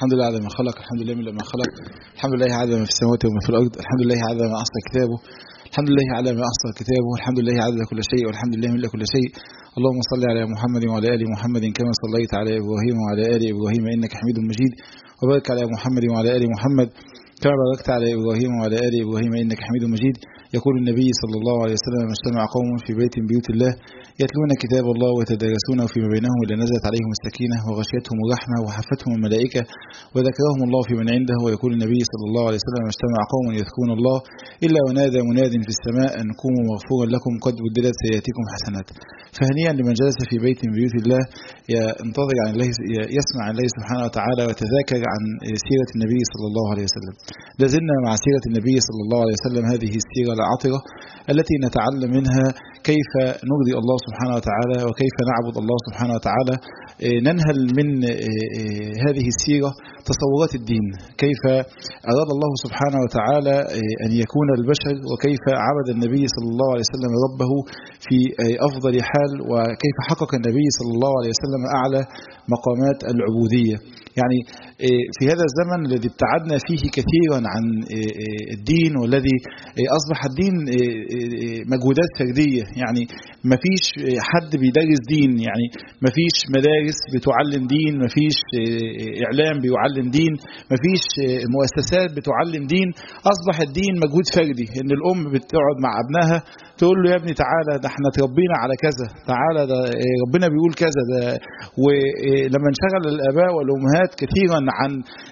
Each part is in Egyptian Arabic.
الحمد لله على ما خلق الحمد لله من ما خلق الحمد لله على ما في السماوات وما في الأرض الحمد لله على ما أحصى كتابه الحمد لله على ما أحصى كتابه الحمد لله عدد كل شيء والحمد لله من كل شيء اللهم صل على محمد وعلى آل محمد كما صليت على إبراهيم وعلى آل إبراهيم إنك حميد مجيد وبارك على محمد وعلى آل محمد كما باركت على إبراهيم وعلى آل إبراهيم إنك حميد مجيد يقول النبي صلى الله عليه وسلم ما اجتمع قوم في بيت من بيوت الله يتلون كتاب الله ويتدارسونه فيما بينهم إلا نزلت عليهم السكينة وغشيتهم الرحمة وحفتهم الملائكة وذكرهم الله في من عنده ويقول النبي صلى الله عليه وسلم ما اجتمع قوم يذكرون الله إلا ونادى مناد في السماء أن قوموا مغفورا لكم قد بدلت سيئاتكم حسنات فهنيئا لمن جلس في بيت من بيوت الله ينتظر عن الله يسمع عن الله سبحانه وتعالى ويتذاكر عن سيرة النبي صلى الله عليه وسلم لازلنا مع سيرة النبي صلى الله عليه وسلم هذه السيرة العطرة التي نتعلم منها كيف نرضي الله سبحانه وتعالى وكيف نعبد الله سبحانه وتعالى ننهل من هذه السيرة تصورات الدين كيف أراد الله سبحانه وتعالى أن يكون البشر وكيف عبد النبي صلى الله عليه وسلم ربه في أفضل حال وكيف حقق النبي صلى الله عليه وسلم أعلى مقامات العبودية يعني في هذا الزمن الذي ابتعدنا فيه كثيرا عن الدين والذي أصبح الدين مجهودات فردية يعني ما فيش حد بيدرس دين يعني ما فيش مدارس بتعلم دين ما فيش إعلام بيعلم دين ما فيش مؤسسات بتعلم دين أصبح الدين مجهود فردي إن الأم بتقعد مع ابنها تقول له يا ابني تعالى ده احنا تربينا على كذا تعالى ده ربنا بيقول كذا ده ولما انشغل الآباء والأمهات كثيرا عن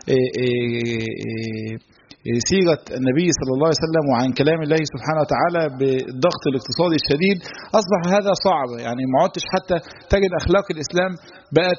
سيرة النبي صلى الله عليه وسلم وعن كلام الله سبحانه وتعالى بالضغط الاقتصادي الشديد أصبح هذا صعب يعني ما عدتش حتى تجد أخلاق الإسلام بقت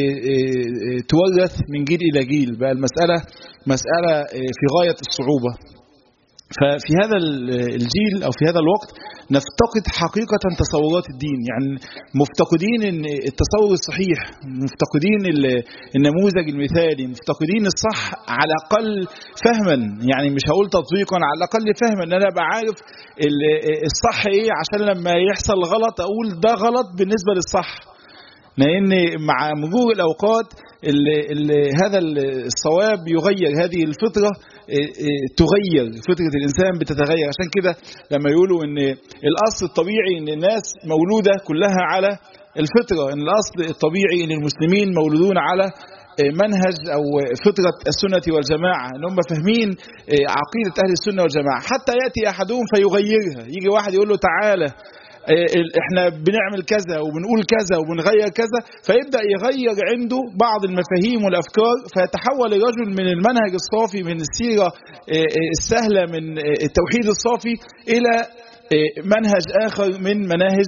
تورث من جيل إلى جيل بقى المسألة مسألة في غاية الصعوبة ففي هذا الجيل أو في هذا الوقت نفتقد حقيقة تصورات الدين يعني مفتقدين التصور الصحيح مفتقدين النموذج المثالي مفتقدين الصح على الأقل فهما يعني مش هقول تطبيقا على الأقل فهما ان أنا أبقى عارف الصح إيه عشان لما يحصل غلط أقول ده غلط بالنسبة للصح لأن مع مرور الأوقات اللي اللي هذا الصواب يغير هذه الفطرة تغير فطرة الإنسان بتتغير عشان كده لما يقولوا ان الأصل الطبيعي ان الناس مولودة كلها على الفطرة ان الأصل الطبيعي ان المسلمين مولودون على منهج أو فطرة السنة والجماعة ان هم فاهمين عقيدة أهل السنة والجماعة حتى يأتي أحدهم فيغيرها يجي واحد يقول له تعالى احنا بنعمل كذا وبنقول كذا وبنغير كذا فيبدا يغير عنده بعض المفاهيم والافكار فيتحول الرجل من المنهج الصافي من السيره السهله من التوحيد الصافي الى منهج اخر من مناهج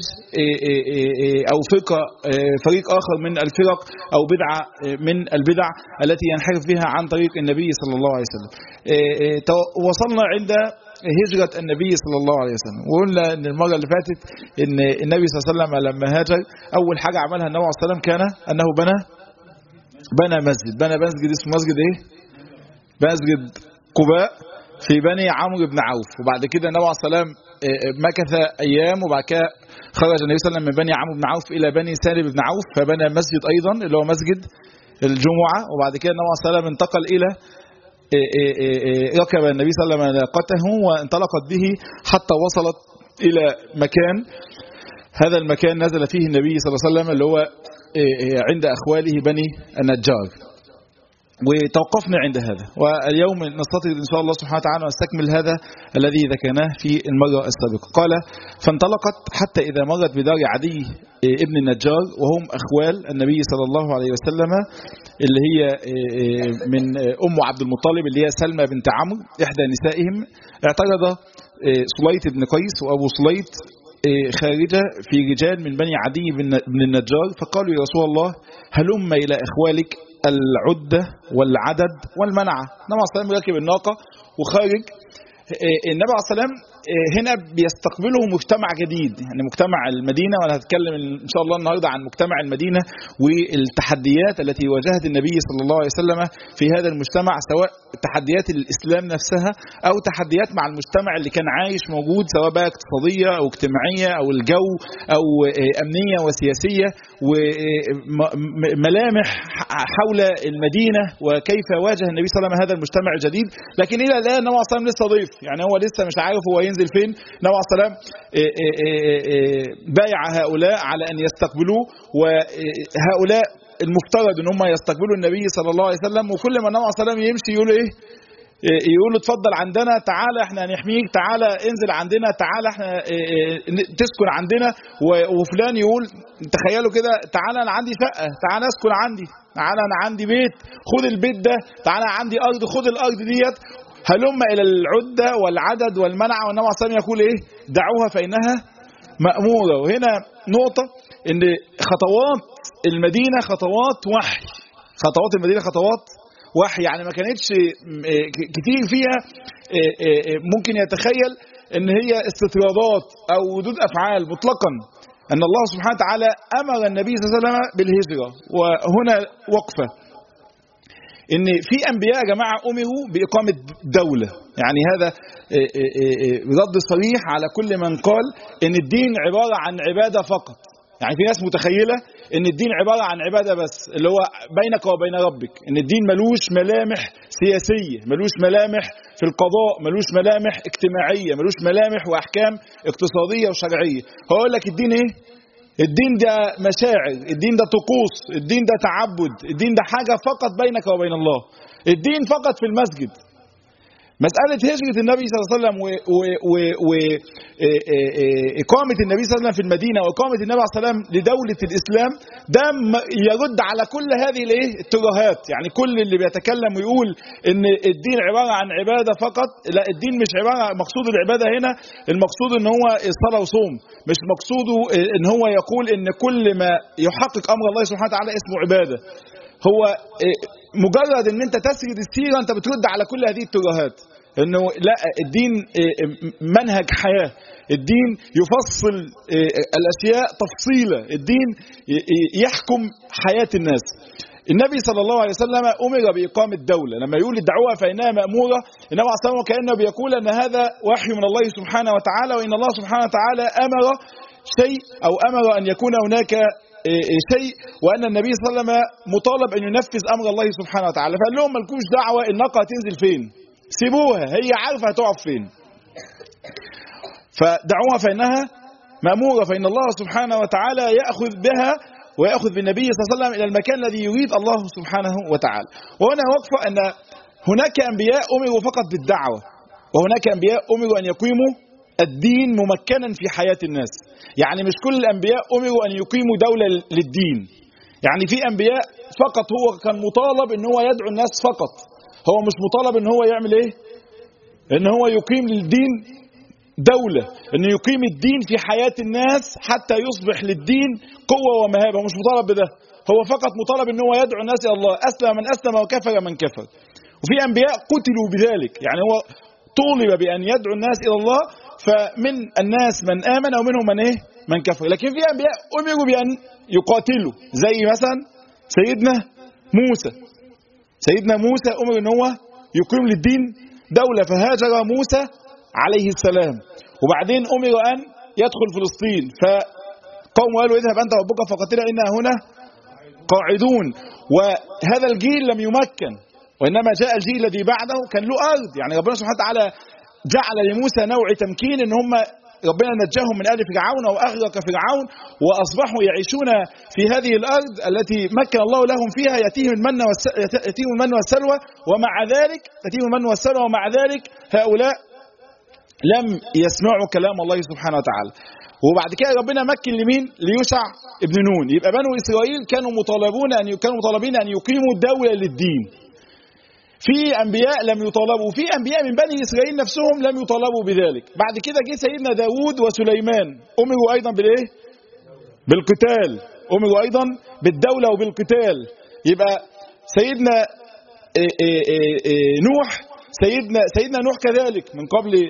او فرقه فريق اخر من الفرق او بدعه من البدع التي ينحرف بها عن طريق النبي صلى الله عليه وسلم وصلنا عند هجرة النبي صلى الله عليه وسلم وقلنا ان المرة اللي فاتت ان النبي صلى الله عليه وسلم لما هاجر اول حاجة عملها النبي صلى الله عليه وسلم كان انه بنى بنى مسجد بنى مسجد اسمه مسجد ايه مسجد قباء في بني عمرو بن عوف وبعد كده النبي صلى الله عليه وسلم مكث ايام وبعد كده خرج النبي صلى الله عليه وسلم من بني عمرو بن عوف الى بني سالم بن عوف فبنى مسجد ايضا اللي هو مسجد الجمعة وبعد كده النبي صلى الله عليه وسلم انتقل الى ركب النبي صلى الله عليه وسلم ناقته وانطلقت به حتى وصلت إلى مكان هذا المكان نزل فيه النبي صلى الله عليه وسلم اللي هو عند أخواله بني النجار وتوقفنا عند هذا واليوم نستطيع إن شاء الله سبحانه وتعالى نستكمل هذا الذي ذكرناه في المرة السابقة قال فانطلقت حتى إذا مرت بدار عدي ابن النجار وهم أخوال النبي صلى الله عليه وسلم اللي هي من أم عبد المطلب اللي هي سلمى بنت عمرو إحدى نسائهم اعترض سليط بن قيس وأبو سليط خارجة في رجال من بني عدي بن النجار فقالوا يا رسول الله هلم إلى إخوالك العدة والعدد والمنعة النبي عليه الصلاة والسلام راكب الناقة وخارج النبي عليه الصلاة والسلام هنا بيستقبله مجتمع جديد يعني مجتمع المدينة وأنا هتكلم إن شاء الله النهاردة عن مجتمع المدينة والتحديات التي واجهت النبي صلى الله عليه وسلم في هذا المجتمع سواء تحديات الإسلام نفسها أو تحديات مع المجتمع اللي كان عايش موجود سواء بقى اقتصادية أو اجتماعية أو الجو أو أمنية وسياسية وملامح حول المدينة وكيف واجه النبي صلى الله عليه وسلم هذا المجتمع الجديد لكن إلى الآن النبي صلى الله عليه وسلم لسه ضيف يعني هو لسه مش عارف هو ينزل فين النبي عليه السلام بايع هؤلاء على أن يستقبلوه وهؤلاء المفترض ان هم يستقبلوا النبي صلى الله عليه وسلم وكل ما النبي صلى الله عليه وسلم يمشي يقول ايه يقول له اتفضل عندنا تعالى احنا هنحميك تعالى انزل عندنا تعالى احنا تسكن عندنا وفلان يقول تخيلوا كده تعالى انا عندي شقه تعالى اسكن عندي تعالى انا عندي بيت خد البيت ده تعالى عندي ارض خد الارض ديت هلم الى العده والعدد والمنع والنبي صلى الله عليه وسلم يقول ايه دعوها فانها ماموره وهنا نقطه ان خطوات المدينه خطوات وحي خطوات المدينه خطوات وحي يعني ما كانتش كتير فيها ممكن يتخيل ان هي استطرادات او ردود افعال مطلقا ان الله سبحانه وتعالى امر النبي صلى الله عليه وسلم بالهجره وهنا وقفه ان في انبياء يا جماعه امروا باقامه دوله يعني هذا رد صريح على كل من قال ان الدين عباره عن عباده فقط يعني في ناس متخيله ان الدين عباره عن عباده بس اللي هو بينك وبين ربك ان الدين ملوش ملامح سياسيه ملوش ملامح في القضاء ملوش ملامح اجتماعيه ملوش ملامح واحكام اقتصاديه وشرعيه هقول لك الدين ايه الدين ده مشاعر الدين ده طقوس الدين ده تعبد الدين ده حاجه فقط بينك وبين الله الدين فقط في المسجد مسألة هجرة النبي صلى الله عليه وسلم وإقامة النبي صلى الله عليه وسلم في المدينة وإقامة النبي صلى الله عليه وسلم لدولة الإسلام ده يرد على كل هذه الايه الترهات يعني كل اللي بيتكلم ويقول إن الدين عبارة عن عبادة فقط لا الدين مش عبارة مقصود العبادة هنا المقصود إن هو صلاة وصوم مش مقصوده إن هو يقول إن كل ما يحقق أمر الله سبحانه وتعالى اسمه عبادة هو مجرد ان انت تسرد السيره انت بترد على كل هذه الترهات انه لا الدين منهج حياه الدين يفصل الاشياء تفصيلا الدين يحكم حياه الناس النبي صلى الله عليه وسلم امر باقامه دوله لما يقول الدعوه فانها ماموره النبي عليه الصلاه كانه بيقول ان هذا وحي من الله سبحانه وتعالى وان الله سبحانه وتعالى امر شيء او امر ان يكون هناك شيء وان النبي صلى الله عليه وسلم مطالب ان ينفذ امر الله سبحانه وتعالى فقال لهم مالكوش دعوه الناقه هتنزل فين سيبوها هي عارفه هتقف فين فدعوها فانها ماموره فان الله سبحانه وتعالى ياخذ بها وياخذ بالنبي صلى الله عليه وسلم الى المكان الذي يريد الله سبحانه وتعالى وهنا وقفه ان هناك انبياء امروا فقط بالدعوه وهناك انبياء امروا ان يقيموا الدين ممكنا في حياه الناس يعني مش كل الانبياء امروا ان يقيموا دوله للدين يعني في انبياء فقط هو كان مطالب ان هو يدعو الناس فقط هو مش مطالب ان هو يعمل ايه ان هو يقيم للدين دولة ان يقيم الدين في حياة الناس حتى يصبح للدين قوة ومهابة مش مطالب بده هو فقط مطالب ان هو يدعو الناس الى الله اسلم من اسلم وكفر من كفر وفي انبياء قتلوا بذلك يعني هو طولب بان يدعو الناس الى الله فمن الناس من امن ومنهم من ايه من كفر لكن في انبياء امروا بان يقاتلوا زي مثلا سيدنا موسى سيدنا موسى امر ان هو يقيم للدين دوله فهاجر موسى عليه السلام وبعدين امر ان يدخل فلسطين فقوم قالوا اذهب انت وربك فقاتلا انا هنا قاعدون وهذا الجيل لم يمكن وانما جاء الجيل الذي بعده كان له ارض يعني ربنا سبحانه وتعالى جعل لموسى نوع تمكين ان هم ربنا نجاهم من آل فرعون وأغرق فرعون وأصبحوا يعيشون في هذه الأرض التي مكن الله لهم فيها يأتيهم المن يأتيهم المن والسلوى ومع ذلك يأتيهم المن والسلوى ومع ذلك هؤلاء لم يسمعوا كلام الله سبحانه وتعالى وبعد كده ربنا مكن لمين؟ ليوشع ابن نون يبقى بنو إسرائيل كانوا مطالبون أن كانوا مطالبين أن يقيموا دولة للدين في انبياء لم يطالبوا في انبياء من بني اسرائيل نفسهم لم يطالبوا بذلك بعد كده جه سيدنا داوود وسليمان امروا ايضا بالايه بالقتال امروا ايضا بالدوله وبالقتال يبقى سيدنا إيه إيه إيه نوح سيدنا سيدنا نوح كذلك من قبل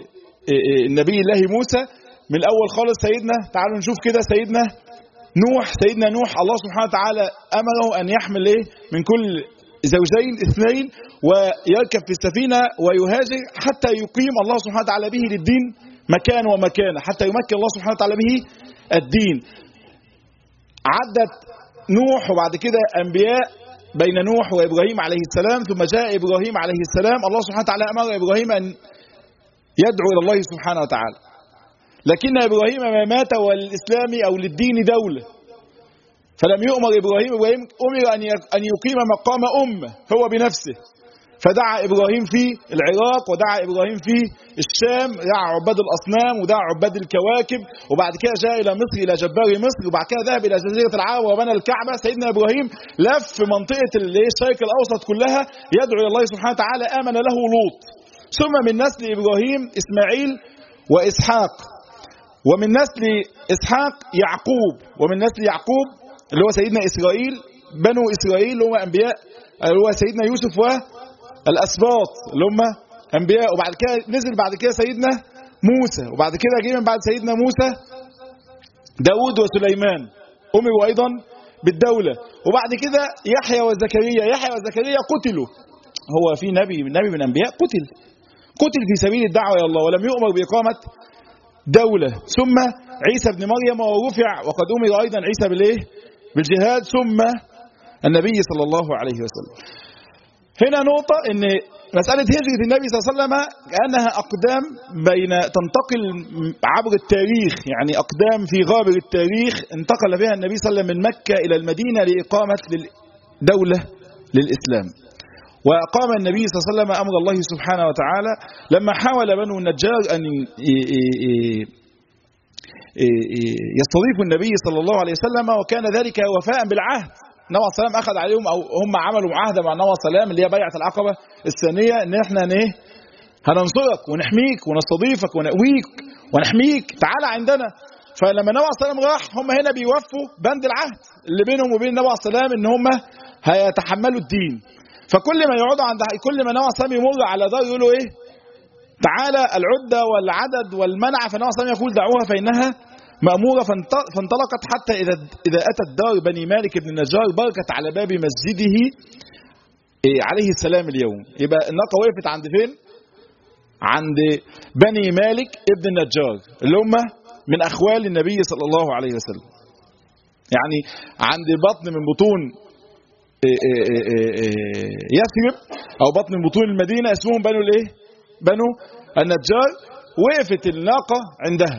النبي الله موسى من الاول خالص سيدنا تعالوا نشوف كده سيدنا نوح سيدنا نوح الله سبحانه وتعالى امره ان يحمل ايه من كل زوجين اثنين ويركب في السفينه ويهاجر حتى يقيم الله سبحانه وتعالى به للدين مكان ومكانه حتى يمكن الله سبحانه وتعالى به الدين عدت نوح وبعد كده انبياء بين نوح وابراهيم عليه السلام ثم جاء ابراهيم عليه السلام الله سبحانه وتعالى امر ابراهيم ان يدعو الى الله سبحانه وتعالى لكن ابراهيم ما مات والاسلام او للدين دوله فلم يؤمر ابراهيم ابراهيم امر ان ان يقيم مقام امه هو بنفسه فدعا ابراهيم في العراق ودعا ابراهيم في الشام دعا عباد الاصنام ودعا عباد الكواكب وبعد كده جاء الى مصر الى جبار مصر وبعد كده ذهب الى جزيره العرب وبنى الكعبه سيدنا ابراهيم لف منطقه الشرق الاوسط كلها يدعو الى الله سبحانه وتعالى امن له لوط ثم من نسل ابراهيم اسماعيل واسحاق ومن نسل اسحاق يعقوب ومن نسل يعقوب اللي هو سيدنا اسرائيل بنو اسرائيل اللي هم انبياء اللي هو سيدنا يوسف والاسباط اللي هم انبياء وبعد كده نزل بعد كده سيدنا موسى وبعد كده جه من بعد سيدنا موسى داود وسليمان امروا ايضا بالدوله وبعد كده يحيى وزكريا يحيى وزكريا قتلوا هو في نبي من نبي من الانبياء قتل قتل في سبيل الدعوه الى الله ولم يؤمر باقامه دوله ثم عيسى ابن مريم ورفع وقد امر ايضا عيسى بالايه بالجهاد ثم النبي صلى الله عليه وسلم هنا نقطة ان مسألة هجرة النبي صلى الله عليه وسلم كأنها أقدام بين تنتقل عبر التاريخ يعني أقدام في غابر التاريخ انتقل بها النبي صلى الله عليه وسلم من مكة إلى المدينة لإقامة دولة للإسلام وأقام النبي صلى الله عليه وسلم أمر الله سبحانه وتعالى لما حاول بنو النجار أن يستضيفوا النبي صلى الله عليه وسلم وكان ذلك وفاء بالعهد النبي صلى الله عليه وسلم اخذ عليهم او هم عملوا معاهده مع النبي صلى الله عليه وسلم اللي هي بيعه العقبه الثانيه ان احنا ايه هننصرك ونحميك ونستضيفك ونقويك ونحميك تعالى عندنا فلما النبي صلى الله عليه وسلم راح هم هنا بيوفوا بند العهد اللي بينهم وبين النبي صلى الله عليه وسلم ان هم هيتحملوا الدين فكل ما يقعدوا عند كل ما النبي صلى الله عليه وسلم يمر على دار يقولوا ايه تعالى العده والعدد والمنع فالنبي صلى الله عليه وسلم يقول دعوها فانها مأمورة فانطلقت حتى إذا إذا أتت دار بني مالك بن النجار بركت على باب مسجده عليه السلام اليوم يبقى الناقة وقفت عند فين؟ عند بني مالك ابن النجار اللي هم من أخوال النبي صلى الله عليه وسلم يعني عند بطن من بطون يثرب أو بطن من بطون المدينة اسمهم بنو الإيه؟ بنو النجار وقفت الناقة عندها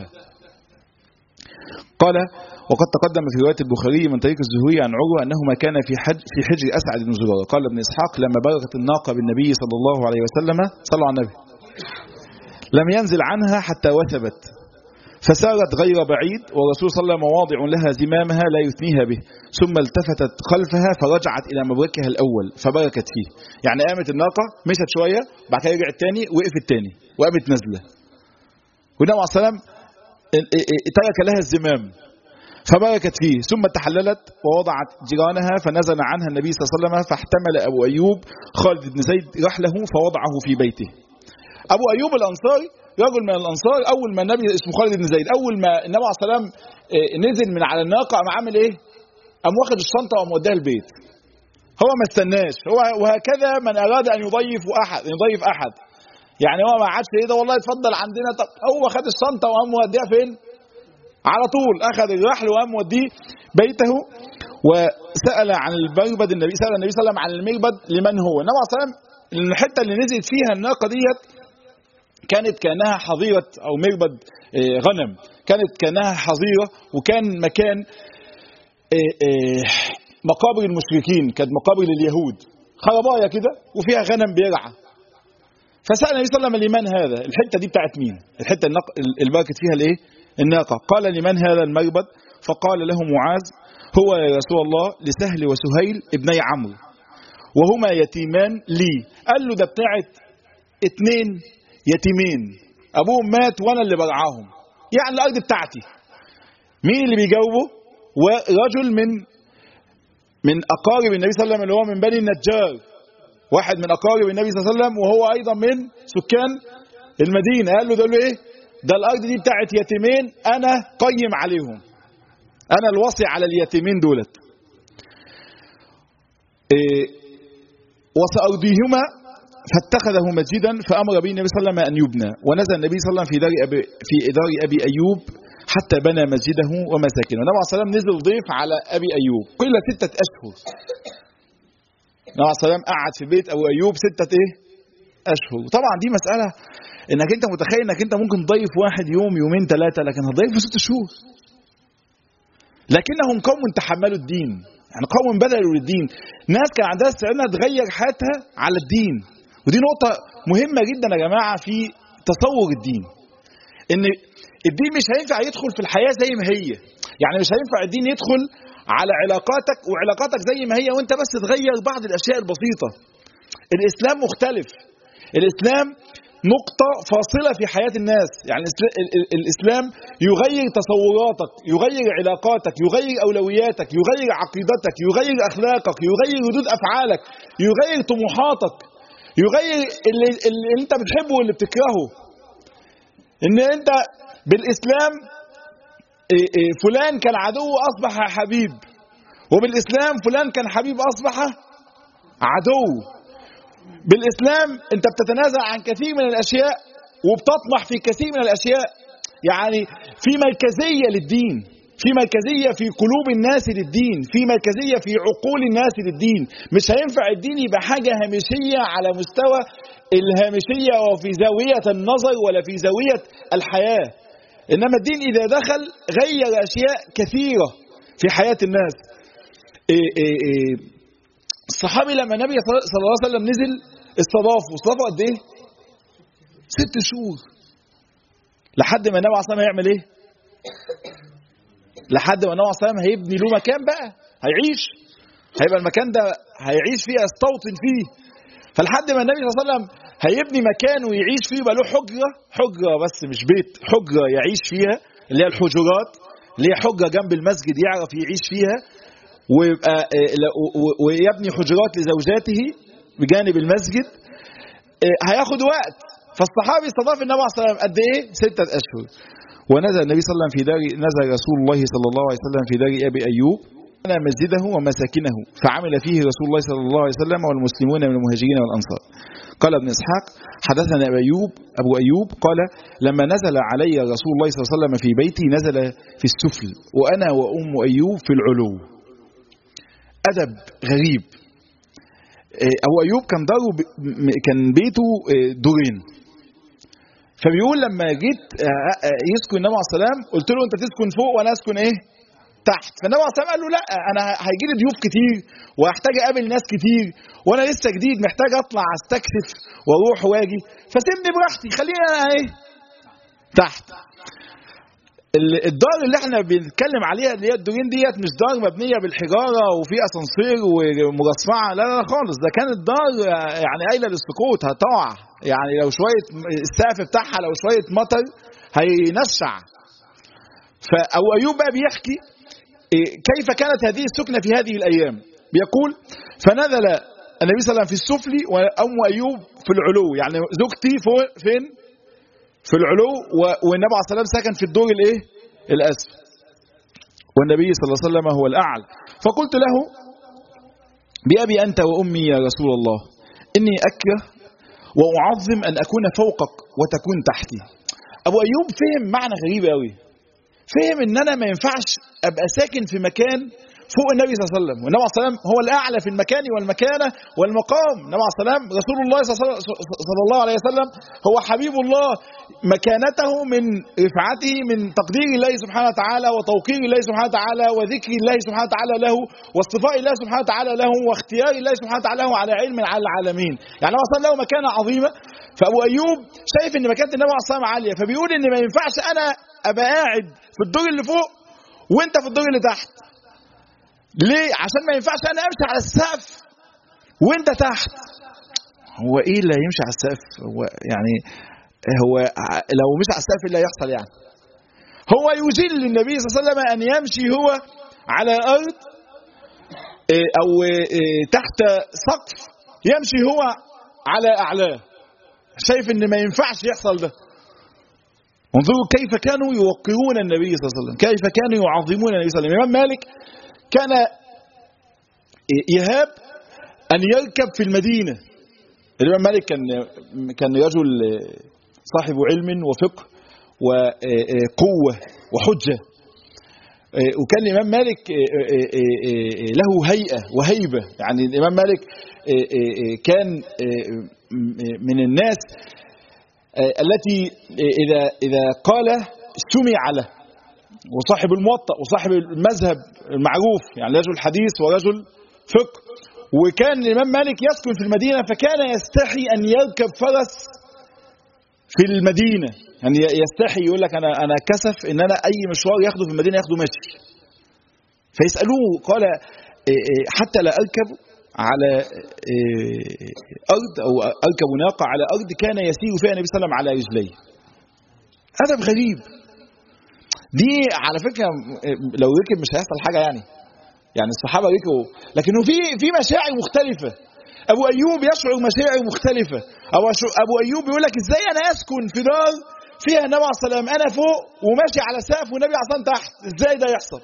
قال وقد تقدم في روايه البخاري من طريق الزهري عن عروه انه ما كان في حج في حجر اسعد بن زراره قال ابن اسحاق لما بركت الناقه بالنبي صلى الله عليه وسلم صلوا على النبي لم ينزل عنها حتى وثبت فسارت غير بعيد والرسول صلى الله عليه وسلم واضع لها زمامها لا يثنيها به ثم التفتت خلفها فرجعت الى مبركها الاول فبركت فيه يعني قامت الناقه مشت شويه بعد كده رجعت تاني وقفت تاني وقامت نازله والنبي عليه الصلاه والسلام ترك لها الزمام فبركت فيه ثم تحللت ووضعت جيرانها فنزل عنها النبي صلى الله عليه وسلم فاحتمل أبو أيوب خالد بن زيد رحله فوضعه في بيته أبو أيوب الأنصاري رجل من الأنصار أول ما النبي اسمه خالد بن زيد أول ما النبي عليه الصلاة والسلام نزل من على الناقة قام عامل إيه؟ قام واخد الشنطة وقام وداها البيت هو ما استناش هو وهكذا من أراد أن يضيف أحد يضيف أحد يعني هو ما عادش ايه ده والله اتفضل عندنا طب هو خد الشنطه وقام موديها فين؟ على طول اخذ الرحل وقام موديه بيته وسال عن المربد النبي سال النبي صلى الله عليه وسلم عن المربد لمن هو؟ النبي صلى الله عليه وسلم الحته اللي نزلت فيها الناقه ديت كانت كانها حظيره او مربد غنم كانت كانها حظيره وكان مكان مقابر المشركين كانت مقابر لليهود خربايه كده وفيها غنم بيرعى فسأل النبي صلى الله عليه وسلم لمن هذا الحتة دي بتاعت مين الحتة البركة فيها الايه الناقة قال لمن هذا المربد فقال له معاذ هو يا رسول الله لسهل وسهيل ابني عمرو وهما يتيمان لي قال له ده بتاعت اتنين يتيمين ابوهم مات وانا اللي برعاهم يعني الارض بتاعتي مين اللي بيجاوبه ورجل من من اقارب النبي صلى الله عليه وسلم اللي هو من بني النجار واحد من اقارب النبي صلى الله عليه وسلم وهو ايضا من سكان المدينه قال له ده له ايه ده الارض دي بتاعت يتيمين انا قيم عليهم انا الوصي على اليتيمين دولت إيه وسأرضيهما فاتخذه مسجدا فامر به النبي صلى الله عليه وسلم ان يبنى ونزل النبي صلى الله عليه وسلم في دار ابي في دار ابي ايوب حتى بنى مسجده ومساكنه النبي عليه الصلاه نزل ضيف على ابي ايوب كل سته اشهر النبي عليه الصلاه قعد في بيت ابو ايوب سته ايه اشهر طبعا دي مساله انك انت متخيل انك انت ممكن تضيف واحد يوم يومين ثلاثه لكن هتضيفه ست شهور لكنهم قوم تحملوا الدين يعني قوم بذلوا للدين ناس كان عندها استعداد تغير حياتها على الدين ودي نقطة مهمة جدا يا جماعة في تصور الدين ان الدين مش هينفع يدخل في الحياة زي ما هي يعني مش هينفع الدين يدخل على علاقاتك وعلاقاتك زي ما هي وانت بس تغير بعض الاشياء البسيطة الاسلام مختلف الاسلام نقطة فاصلة في حياة الناس يعني الإسلام يغير تصوراتك يغير علاقاتك يغير أولوياتك يغير عقيدتك يغير أخلاقك يغير ردود أفعالك يغير طموحاتك يغير اللي, اللي انت بتحبه واللي بتكرهه ان انت بالاسلام فلان كان عدو اصبح حبيب وبالاسلام فلان كان حبيب اصبح عدو بالاسلام انت بتتنازل عن كثير من الاشياء وبتطمح في كثير من الاشياء يعني في مركزيه للدين في مركزية في قلوب الناس للدين في مركزية في عقول الناس للدين مش هينفع الدين يبقى حاجة هامشية على مستوى الهامشية وفي زاوية النظر ولا في زاوية الحياة إنما الدين إذا دخل غير أشياء كثيرة في حياة الناس إيه إيه إيه الصحابي لما النبي صلى الله عليه وسلم نزل استضافه استضافه قد إيه؟ ست شهور لحد ما النبي عليه الصلاة والسلام هيعمل إيه؟ لحد ما النبي صلى الله عليه وسلم هيبني له مكان بقى هيعيش هيبقى المكان ده هيعيش فيه يستوطن فيه فلحد ما النبي صلى الله عليه وسلم هيبني مكان ويعيش فيه يبقى له حجره حجره بس مش بيت حجره يعيش فيها اللي هي الحجرات اللي هي حجره جنب المسجد يعرف يعيش فيها ويبقى ويبني حجرات لزوجاته بجانب المسجد هياخد وقت فالصحابي استضاف النبي صلى الله عليه وسلم قد ايه؟ ستة اشهر ونزل النبي صلى الله عليه وسلم في دار نزل رسول الله صلى الله عليه وسلم في دار ابي ايوب بنى مسجده ومساكنه فعمل فيه رسول الله صلى الله عليه وسلم والمسلمون من المهاجرين والانصار قال ابن اسحاق حدثنا ابو ايوب ابو ايوب قال لما نزل علي رسول الله صلى الله عليه وسلم في بيتي نزل في السفل وانا وام ايوب في العلو ادب غريب ابو ايوب كان داره كان بيته دورين فبيقول لما جيت يسكن النبي عليه السلام قلت له انت تسكن فوق وانا اسكن ايه تحت فالنبي عليه السلام قال له لا انا هيجي لي ضيوف كتير وهحتاج اقابل ناس كتير وانا لسه جديد محتاج اطلع استكشف واروح واجي فسيبني براحتي خليني انا ايه تحت الدار اللي احنا بنتكلم عليها اللي هي الدورين ديت مش دار مبنيه بالحجاره وفي اسانسير ومرصفعه لا لا خالص ده كانت دار يعني قايله للسقوط هتقع يعني لو شويه السقف بتاعها لو شويه مطر هينشع فابو ايوب بقى بيحكي كيف كانت هذه السكنه في هذه الايام بيقول فنزل النبي صلى الله عليه وسلم في السفل وام ايوب في العلو يعني زوجتي فوق فين في العلو والنبي عليه الصلاه والسلام سكن في الدور الايه الاسفل والنبي صلى الله عليه وسلم هو الاعلى فقلت له بأبي أنت وأمي يا رسول الله إني أكره وأعظم أن أكون فوقك وتكون تحتي أبو أيوب فهم معنى غريب قوي فهم إن أنا ما ينفعش أبقى ساكن في مكان فوق النبي صلى الله عليه وسلم والنبي عليه الصلاه والسلام هو الاعلى في المكان والمكانه والمقام النبي عليه الصلاه والسلام رسول الله صلى الله عليه وسلم هو حبيب الله مكانته من رفعته من تقدير الله سبحانه وتعالى وتوقير الله سبحانه وتعالى وذكر الله سبحانه وتعالى له واصطفاء الله سبحانه وتعالى له واختيار الله سبحانه وتعالى له على علم على العالمين يعني هو اصلا له مكانه عظيمه فابو ايوب شايف ان مكانه النبي عليه الصلاه والسلام عاليه فبيقول ان ما ينفعش انا ابقى قاعد في الدور اللي فوق وانت في الدور اللي تحت ليه عشان ما ينفعش انا امشي على السقف وانت تحت هو ايه اللي هيمشي على السقف هو يعني هو لو مش على السقف اللي هيحصل يعني هو يجل النبي صلى الله عليه وسلم ان يمشي هو على ارض او تحت سقف يمشي هو على اعلاه شايف ان ما ينفعش يحصل ده انظروا كيف كانوا يوقرون النبي صلى الله عليه وسلم كيف كانوا يعظمون النبي صلى الله عليه وسلم الإمام مالك كان يهاب أن يركب في المدينة الإمام مالك كان كان رجل صاحب علم وفقه وقوة وحجة وكان الإمام مالك له هيئة وهيبة يعني الإمام مالك كان من الناس التي إذا إذا قال سمع له وصاحب الموطأ وصاحب المذهب المعروف يعني رجل حديث ورجل فقه وكان الإمام مالك يسكن في المدينة فكان يستحي أن يركب فرس في المدينة يعني يستحي يقول لك أنا أنا كسف إن أنا أي مشوار ياخده في المدينة ياخده مشي فيسألوه قال حتى لا أركب على أرض أو أركب ناقة على أرض كان يسير فيها النبي صلى الله عليه وسلم على رجليه أدب غريب دي على فكرة لو ركب مش هيحصل حاجة يعني يعني الصحابة ركبوا لكنه في في مشاعر مختلفة أبو أيوب يشعر مشاعر مختلفة أو أبو أيوب بيقول لك إزاي أنا أسكن في دار فيها النبي عليه السلام أنا فوق وماشي على سقف والنبي عليه السلام تحت إزاي ده يحصل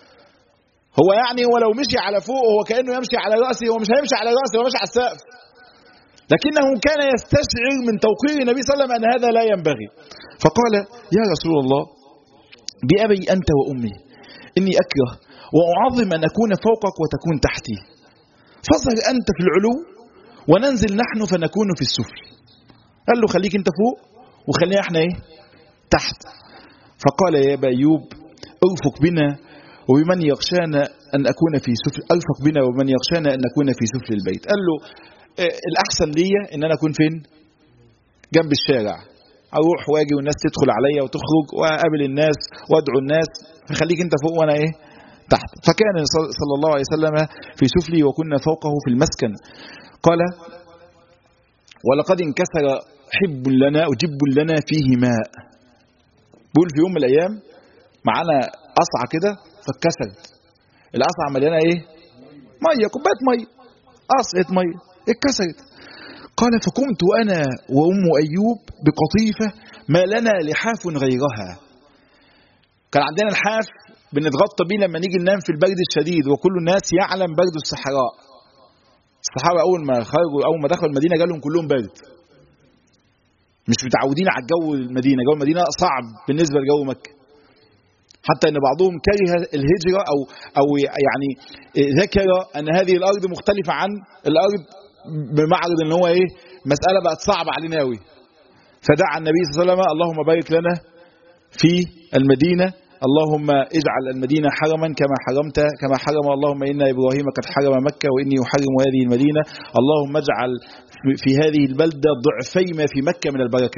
هو يعني هو لو مشي على فوق هو كأنه يمشي على رأسه هو مش هيمشي على رأسه هو ماشي على السقف لكنه كان يستشعر من توقير النبي صلى الله عليه وسلم أن هذا لا ينبغي فقال يا رسول الله بأبي أنت وأمي إني أكره وأعظم أن أكون فوقك وتكون تحتي فاظهر أنت في العلو وننزل نحن فنكون في السفل قال له خليك أنت فوق وخلينا احنا ايه تحت فقال يا أبا أيوب ارفق بنا وبمن يخشانا أن أكون في سفل أرفق بنا وبمن يخشانا أن نكون في سفل البيت قال له اه الأحسن ليا إن أنا أكون فين جنب الشارع اروح واجي والناس تدخل عليا وتخرج واقابل الناس وادعو الناس فخليك انت فوق وانا ايه تحت فكان صلى الله عليه وسلم في سفلي وكنا فوقه في المسكن قال ولقد انكسر حب لنا وجب لنا فيه ماء بيقول في يوم من الايام معانا قصعه كده فاتكسرت القصعه مليانه ايه ميه كوبايه ميه قصعه ميه اتكسرت قال فقمت أنا وأم أيوب بقطيفة ما لنا لحاف غيرها كان عندنا الحاف بنتغطى بيه لما نيجي ننام في البرد الشديد وكل الناس يعلم برد الصحراء الصحابة أول ما خرجوا أول ما دخلوا المدينة جالهم كلهم برد مش متعودين على الجو المدينة جو المدينة صعب بالنسبة لجو مكة حتى ان بعضهم كره الهجرة او او يعني ذكر ان هذه الارض مختلفة عن الارض بمعرض ان هو ايه مسألة بقت صعبة علينا قوي فدعا النبي صلى الله عليه وسلم اللهم بارك لنا في المدينة اللهم اجعل المدينة حرما كما حرمت كما حرم اللهم إن إبراهيم قد حرم مكة وإني أحرم هذه المدينة اللهم اجعل في هذه البلدة ضعفي ما في مكة من البركة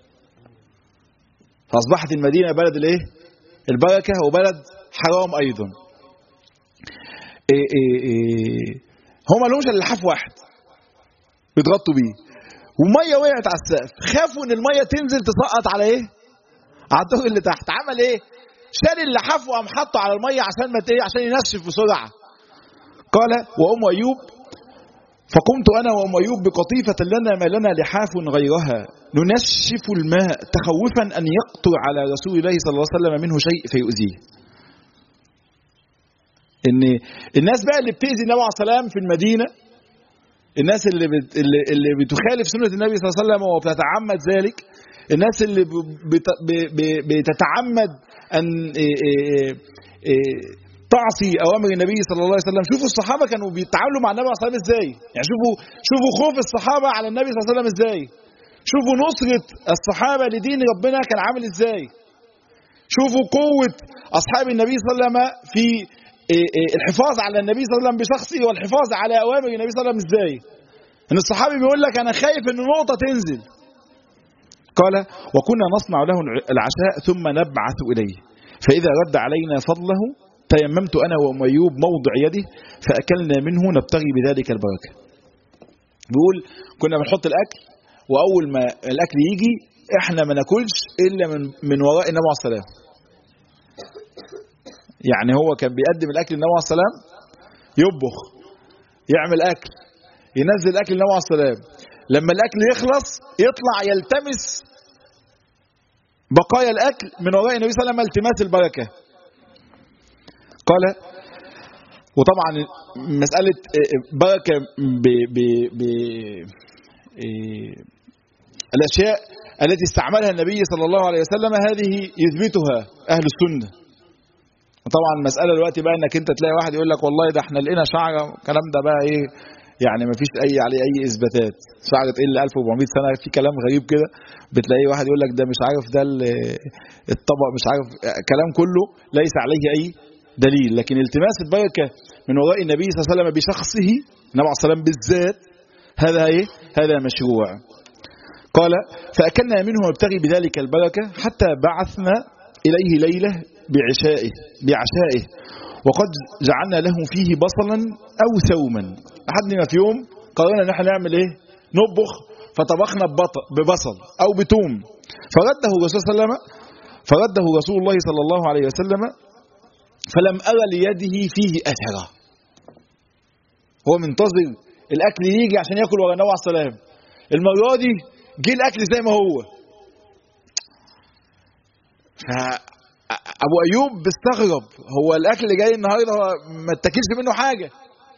فأصبحت المدينة بلد الايه البركة وبلد حرام أيضا إيه إيه إيه هم لهمش الا لحاف واحد بيتغطوا بيه وميه وقعت على السقف خافوا ان الميه تنزل تسقط على ايه على الدور اللي تحت عمل ايه شال اللحاف وقام حطه على الميه عشان ما ايه عشان ينشف بسرعه قال وام ايوب فقمت انا وام ايوب بقطيفه لنا ما لنا لحاف غيرها ننشف الماء تخوفا ان يقطر على رسول الله صلى الله عليه وسلم منه شيء فيؤذيه ان الناس بقى اللي بتاذي النبي عليه الصلاه والسلام في المدينه الناس اللي بت... اللي, اللي بتخالف سنه النبي صلى الله عليه وسلم وبتتعمد ذلك الناس اللي بت... بتتعمد ان تعصي اوامر النبي صلى الله عليه وسلم شوفوا الصحابه كانوا بيتعاملوا مع النبي صلى الله عليه وسلم ازاي يعني شوفوا شوفوا خوف الصحابه على النبي صلى الله عليه وسلم ازاي شوفوا نصره الصحابه لدين ربنا كان عامل ازاي شوفوا قوه اصحاب النبي صلى الله عليه وسلم في الحفاظ على النبي صلى الله عليه وسلم بشخصه والحفاظ على اوامر النبي صلى الله عليه وسلم ازاي ان الصحابي بيقول لك انا خايف ان نقطه تنزل قال وكنا نصنع له العشاء ثم نبعث اليه فاذا رد علينا فضله تيممت انا وام ايوب موضع يده فاكلنا منه نبتغي بذلك البركه بيقول كنا بنحط الاكل واول ما الاكل يجي احنا ما ناكلش الا من من وراء النبي عليه السلام يعني هو كان بيقدم الاكل للنبي عليه السلام يطبخ يعمل اكل ينزل اكل للنبي عليه السلام لما الاكل يخلص يطلع يلتمس بقايا الأكل من وراء النبي صلى الله عليه وسلم التماس البركة قال وطبعا مسألة بركة ب ب ب الأشياء التي استعملها النبي صلى الله عليه وسلم هذه يثبتها أهل السنة وطبعا المسألة دلوقتي بقى انك انت تلاقي واحد يقول لك والله ده احنا لقينا شعرة الكلام ده بقى ايه يعني ما فيش اي عليه اي اثباتات شعرة تقل 1400 سنة في كلام غريب كده بتلاقي واحد يقول لك ده مش عارف ده الطبق مش عارف كلام كله ليس عليه اي دليل لكن التماس البركة من وراء النبي صلى الله عليه وسلم بشخصه النبي عليه الصلاة والسلام بالذات هذا ايه هذا مشروع قال فأكلنا منه نبتغي بذلك البركة حتى بعثنا إليه ليلة بعشائه بعشائه وقد جعلنا له فيه بصلا أو ثوما أحدنا في يوم قررنا ان احنا نعمل ايه نطبخ فطبخنا ببصل أو بتوم فرده الرسول صلى الله عليه وسلم فرده رسول الله صلى الله عليه وسلم فلم أرى ليده فيه أثرا هو منتظر الأكل يجي عشان يأكل ورا النبي عليه السلام المرة دي جه الأكل زي ما هو فأبو أيوب بيستغرب هو الأكل اللي جاي النهاردة ما اتاكلش منه حاجة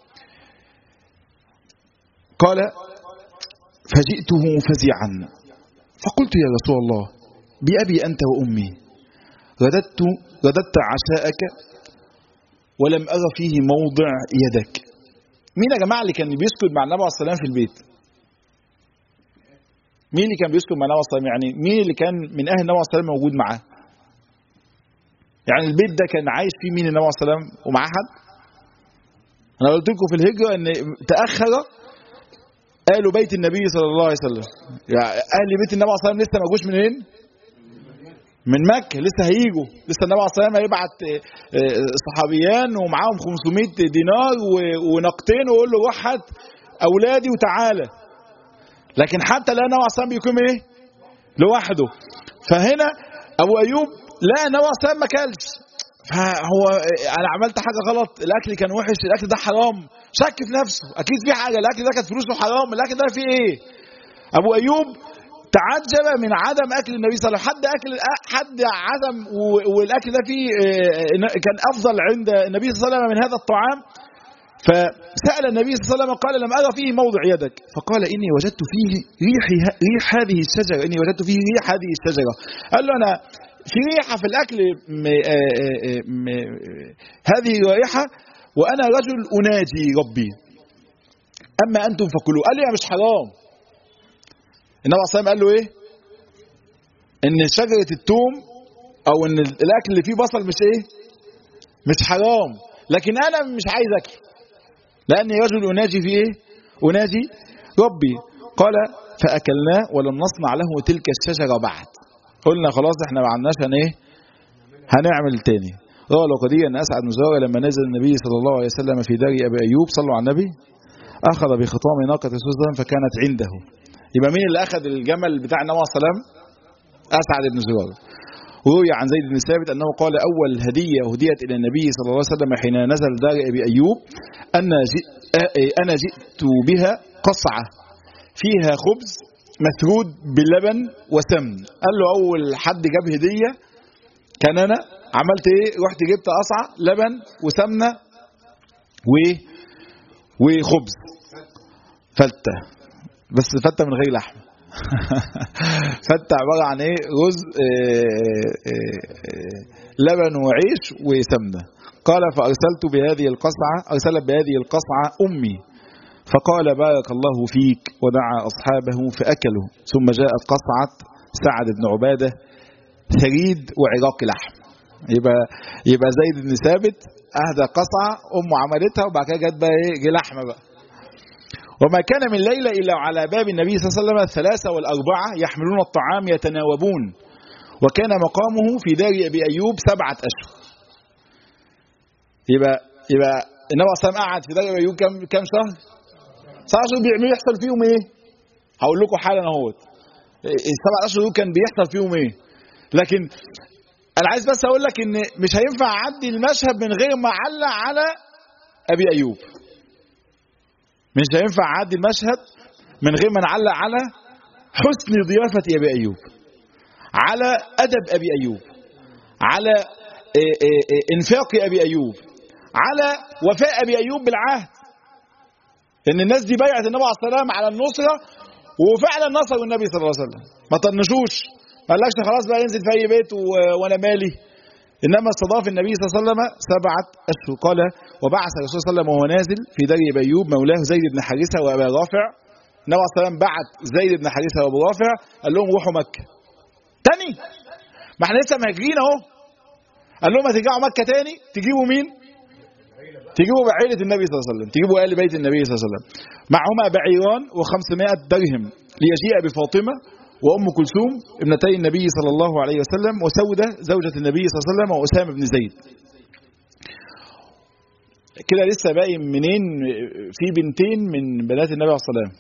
قال فجئته فزعا فقلت يا رسول الله بأبي أنت وأمي رددت رددت عشاءك ولم أرى فيه موضع يدك مين يا جماعة اللي كان بيسكت مع النبي عليه الصلاة والسلام في البيت مين اللي كان بيسكت مع النبي عليه الصلاة والسلام يعني مين اللي كان من أهل النبي عليه الصلاة والسلام موجود معاه يعني البيت ده كان عايش فيه مين النبي عليه الصلاة والسلام ومعاه حد أنا قلت لكم في الهجرة أن تأخر قالوا بيت النبي صلى الله عليه وسلم يعني أهل بيت النبي عليه الصلاة والسلام لسه ما جوش منين من مكة لسه هيجوا لسه النبي عليه الصلاة والسلام هيبعت صحابيان ومعاهم 500 دينار ونقطين ويقول له روح هات أولادي وتعالى لكن حتى لا النبي عليه الصلاة والسلام بيكون إيه لوحده فهنا أبو أيوب لا النبي عليه الصلاة والسلام ما كلش فهو انا عملت حاجه غلط الاكل كان وحش الاكل ده حرام شك في نفسه اكيد في حاجه الاكل ده كانت فلوسه حرام الاكل ده فيه ايه ابو ايوب تعجب من عدم اكل النبي صلى الله عليه وسلم حد اكل حد عدم والاكل ده فيه كان افضل عند النبي صلى الله عليه وسلم من هذا الطعام فسال النبي صلى الله عليه وسلم قال لم ارى فيه موضع يدك فقال اني وجدت فيه ريح ريح هذه الشجره اني وجدت فيه ريح هذه الشجره قال له انا في ريحه في الاكل م م هذه رائحه وانا رجل اناجي ربي اما انتم فكلوا قال لي مش حرام النبي عليه الصلاه قال له ايه ان شجره التوم او ان الاكل اللي فيه بصل مش ايه مش حرام لكن انا مش عايز اكل لاني رجل اناجي في ايه اناجي ربي قال فاكلناه ولم نصنع له تلك الشجره بعد قلنا خلاص احنا ما عندناش هن ايه هنعمل تاني روى الوقدي ان اسعد بن زراره لما نزل النبي صلى الله عليه وسلم في دار ابي ايوب صلوا على النبي اخذ بخطام ناقه رسول الله فكانت عنده يبقى مين اللي اخذ الجمل بتاع النبي عليه السلام اسعد بن زراره وروي عن زيد بن ثابت انه قال اول هديه هديت الى النبي صلى الله عليه وسلم حين نزل دار ابي ايوب ان جئ انا جئت بها قصعه فيها خبز مسرود باللبن وسمن قال له اول حد جاب هديه كان انا عملت ايه رحت جبت قصعه لبن وسمنه و وخبز فته بس فته من غير لحم فته عباره عن ايه رز آآ آآ لبن وعيش وسمنه قال فارسلت بهذه القصعه ارسلت بهذه القصعه امي فقال بارك الله فيك ودعا أصحابه فأكلوا ثم جاءت قصعة سعد بن عبادة ثريد وعراق لحم يبقى يبقى زيد بن ثابت أهدى قصعة أمه عملتها وبعد كده جت بقى إيه جه لحمة بقى وما كان من ليلة إلا على باب النبي صلى الله عليه وسلم الثلاثة والأربعة يحملون الطعام يتناوبون وكان مقامه في دار أبي أيوب سبعة أشهر يبقى يبقى النبي صلى الله عليه وسلم قعد في دار أبي أيوب كم كم شهر؟ سبع اشهر بيعملوا يحصل فيهم ايه؟ هقول لكم حالا اهوت السبع اشهر دول كان بيحصل فيهم ايه؟ لكن انا عايز بس اقول لك ان مش هينفع اعدي المشهد من غير ما اعلق على ابي ايوب مش هينفع اعدي المشهد من غير ما نعلق على حسن ضيافه ابي ايوب على أدب أبي أيوب على إيه إيه إيه انفاق أبي أيوب على وفاء أبي أيوب بالعهد إن الناس دي بايعت النبي عليه الصلاة والسلام على النصرة وفعلا نصروا النبي صلى الله عليه وسلم ما طنشوش ما قالكش خلاص بقى ينزل في أي بيت و- وأنا مالي إنما استضاف النبي صلى الله عليه وسلم سبعة أشهر قال وبعث الرسول صلى الله عليه وسلم وهو نازل في دري بيوب مولاه زيد بن حارثة وأبا رافع النبي عليه الصلاة والسلام بعت زيد بن حارثة وأبو رافع قال لهم روحوا مكة تاني ما احنا لسه مهاجرين اهو قال لهم هترجعوا مكة تاني تجيبوا مين؟ تجيبوا بعيلة النبي صلى الله عليه وسلم تجيبوا آل بيت النبي صلى الله عليه وسلم معهما بعيران و500 درهم ليجيء بفاطمة وأم كلثوم ابنتي النبي صلى الله عليه وسلم وسودة زوجة النبي صلى الله عليه وسلم وأسامة بن زيد كده لسه باقي منين في بنتين من بنات النبي عليه الصلاة والسلام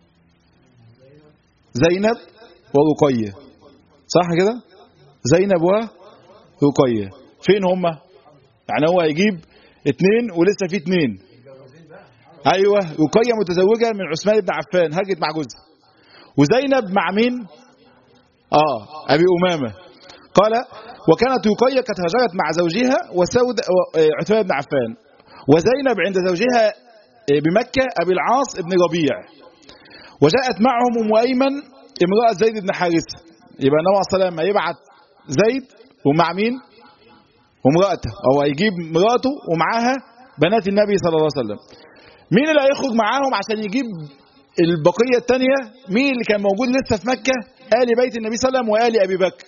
زينب ورقية صح كده زينب ورقية فين هما يعني هو هيجيب اتنين ولسه في اتنين ايوه رقية متزوجة من عثمان بن عفان هاجت مع جوزها وزينب مع مين اه ابي امامة قال وكانت رقية قد هاجرت مع زوجها وسود آه، عثمان بن عفان وزينب عند زوجها آه، بمكة ابي العاص بن ربيع وجاءت معهم ام ايمن امرأة زيد بن حارثة يبقى النبي صلى الله عليه وسلم هيبعت زيد ومع مين ومرأته أو هيجيب مراته ومعاها بنات النبي صلى الله عليه وسلم مين اللي هيخرج معاهم عشان يجيب البقية الثانية مين اللي كان موجود لسه في مكة آل بيت النبي صلى الله عليه وسلم وآل أبي بكر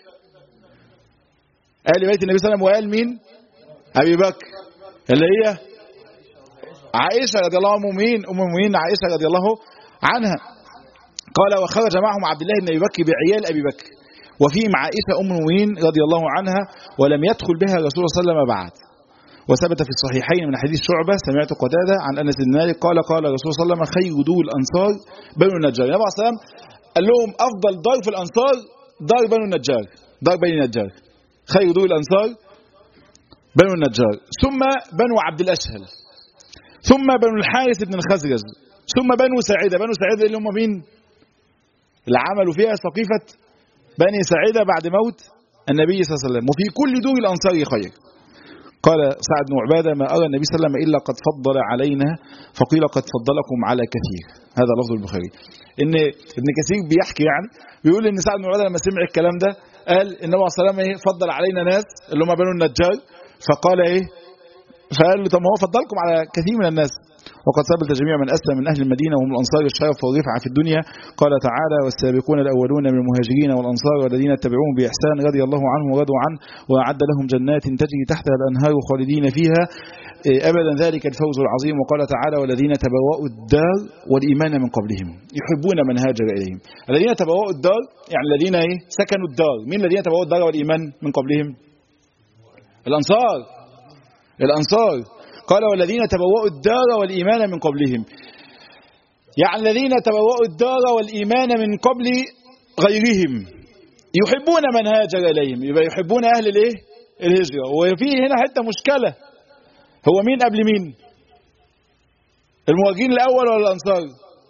آل بيت النبي صلى الله عليه وسلم وآل مين أبي بكر اللي هي عائشة رضي الله عنها مين أم المؤمنين عائشة رضي الله عنها قال وخرج معهم عبد الله بن أبي بكر بعيال أبي بكر وفيهم عائشة أم المؤمنين رضي الله عنها ولم يدخل بها الرسول صلى الله عليه وسلم بعد وثبت في الصحيحين من حديث شعبة سمعت قتادة عن أنس بن مالك قال قال الرسول صلى الله عليه وسلم خير دور الأنصار بنو النجار النبي عليه الصلاة والسلام قال لهم أفضل دار في الأنصار دار بنو النجار دار بني النجار خير دور الأنصار بنو النجار ثم بنو عبد الأشهل ثم بنو الحارث بن الخزرج ثم بنو سعيدة بنو سعيدة اللي هم مين اللي عملوا فيها سقيفة بني سعيدة بعد موت النبي صلى الله عليه وسلم وفي كل دور الأنصار خير قال سعد بن عبادة ما أرى النبي صلى الله عليه وسلم إلا قد فضل علينا فقيل قد فضلكم على كثير هذا لفظ البخاري إن ابن كثير بيحكي يعني بيقول إن سعد بن عبادة لما سمع الكلام ده قال النبي صلى الله عليه وسلم إيه فضل علينا ناس اللي هم بنو النجار فقال إيه فقال له طب ما هو فضلكم على كثير من الناس وقد ثبت جميع من أسلم من أهل المدينة وهم الأنصار الشرف والرفعة في الدنيا قال تعالى والسابقون الأولون من المهاجرين والأنصار والذين اتبعوهم بإحسان رضي الله عنهم ورضوا عنه وأعد لهم جنات تجري تحتها الأنهار خالدين فيها إيه، أبدا ذلك الفوز العظيم وقال تعالى والذين تبوأوا الدار والإيمان من قبلهم يحبون من هاجر إليهم الذين تبوأوا الدار يعني الذين إيه؟ سكنوا الدار مين الذين تبوأوا الدار والإيمان من قبلهم الأنصار الأنصار قال والذين تبوأوا الدار والإيمان من قبلهم يعني الذين تبوأوا الدار والإيمان من قبل غيرهم يحبون من هاجر إليهم يبقى يحبون أهل الإيه الهجرة وفيه هنا حتة مشكلة هو مين قبل مين المهاجرين الأول ولا الأنصار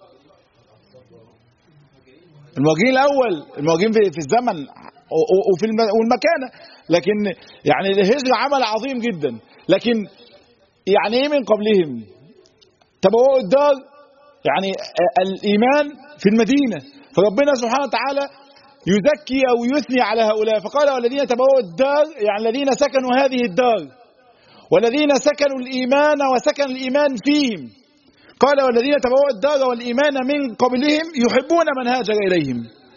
المهاجرين الأول المهاجرين في, في الزمن و- و- وفي الم- والمكانة لكن يعني الهجرة عمل عظيم جدا لكن يعني ايه من قبلهم تبوأوا الدار يعني الإيمان في المدينة فربنا سبحانه وتعالى يزكي أو يثني على هؤلاء فقال والذين تبوأوا الدار يعني الذين سكنوا هذه الدار والذين سكنوا الإيمان وسكن الإيمان فيهم قال والذين تبوأوا الدار والإيمان من قبلهم يحبون من هاجر إليهم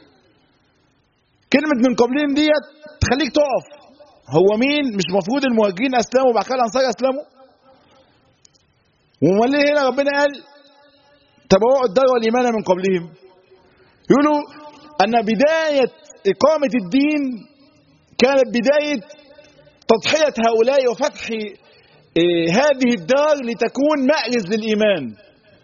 كلمة من قبلهم ديت تخليك تقف هو مين مش مفروض المهاجرين أسلموا وبعد كده الأنصار أسلموا وامال ليه هنا ربنا قال تبوأوا الدار والإيمان من قبلهم يقولوا أن بداية إقامة الدين كانت بداية تضحية هؤلاء وفتح إيه، هذه الدار لتكون مأرز للإيمان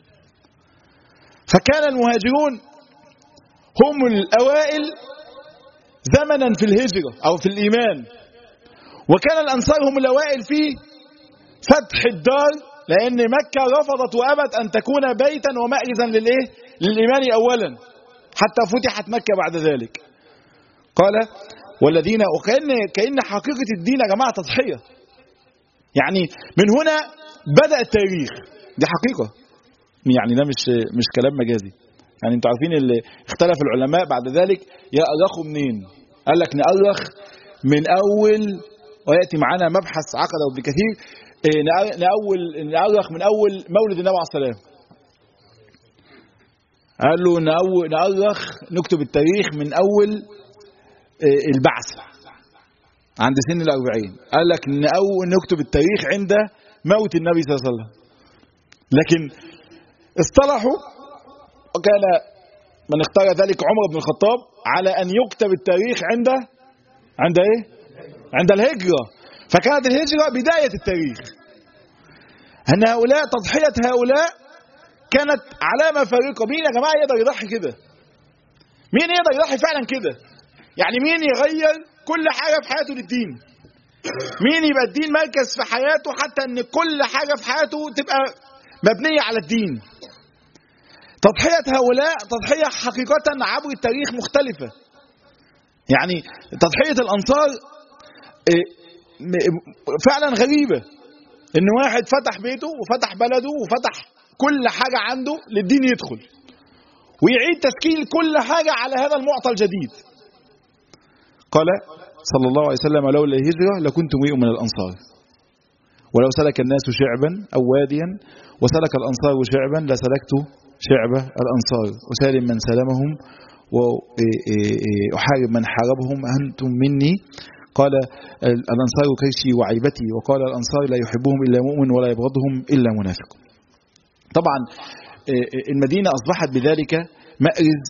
فكان المهاجرون هم الأوائل زمنا في الهجرة أو في الإيمان وكان الأنصار هم الأوائل في فتح الدار لأن مكة رفضت وأبت أن تكون بيتا ومأرزا للإيه؟ للإيمان أولا حتى فتحت مكة بعد ذلك قال والذين وكأن كأن حقيقة الدين يا جماعة تضحية يعني من هنا بدأ التاريخ دي حقيقة يعني ده مش مش كلام مجازي يعني انتوا عارفين اللي اختلف العلماء بعد ذلك يأرخوا منين قال لك نأرخ من أول ويأتي معانا مبحث عقد ابن كثير إيه، نأ- نأول نأرخ من أول مولد النبي عليه الصلاة والسلام قال له نأو- نأرخ نكتب التاريخ من أول إيه، البعثة عند سن الأربعين قال لك نأو- نكتب التاريخ عند موت النبي صلى الله عليه وسلم لكن اصطلحوا وكان من اختار ذلك عمر بن الخطاب على أن يكتب التاريخ عند عند ايه عند الهجرة فكانت الهجرة بداية التاريخ أن هؤلاء تضحية هؤلاء كانت علامة فارقة مين يا جماعة يقدر يضحي كده مين يقدر يضحي فعلا كده يعني مين يغير كل حاجة في حياته للدين مين يبقى الدين مركز في حياته حتى ان كل حاجة في حياته تبقى مبنية على الدين تضحية هؤلاء تضحية حقيقة عبر التاريخ مختلفة يعني تضحية الأنصار إيه، م- فعلا غريبة إن واحد فتح بيته وفتح بلده وفتح كل حاجة عنده للدين يدخل ويعيد تشكيل كل حاجة على هذا المعطى الجديد قال صلى الله عليه وسلم لولا الهجرة لكنت امرئ من الأنصار ولو سلك الناس شعبا أو واديا وسلك الأنصار شعبا لسلكت شعب الأنصار وسالم من سلمهم وأحارب من حاربهم أنتم مني قال الأنصار كيشي وعيبتي وقال الأنصار لا يحبهم إلا مؤمن ولا يبغضهم إلا منافق طبعا المدينة أصبحت بذلك مأرز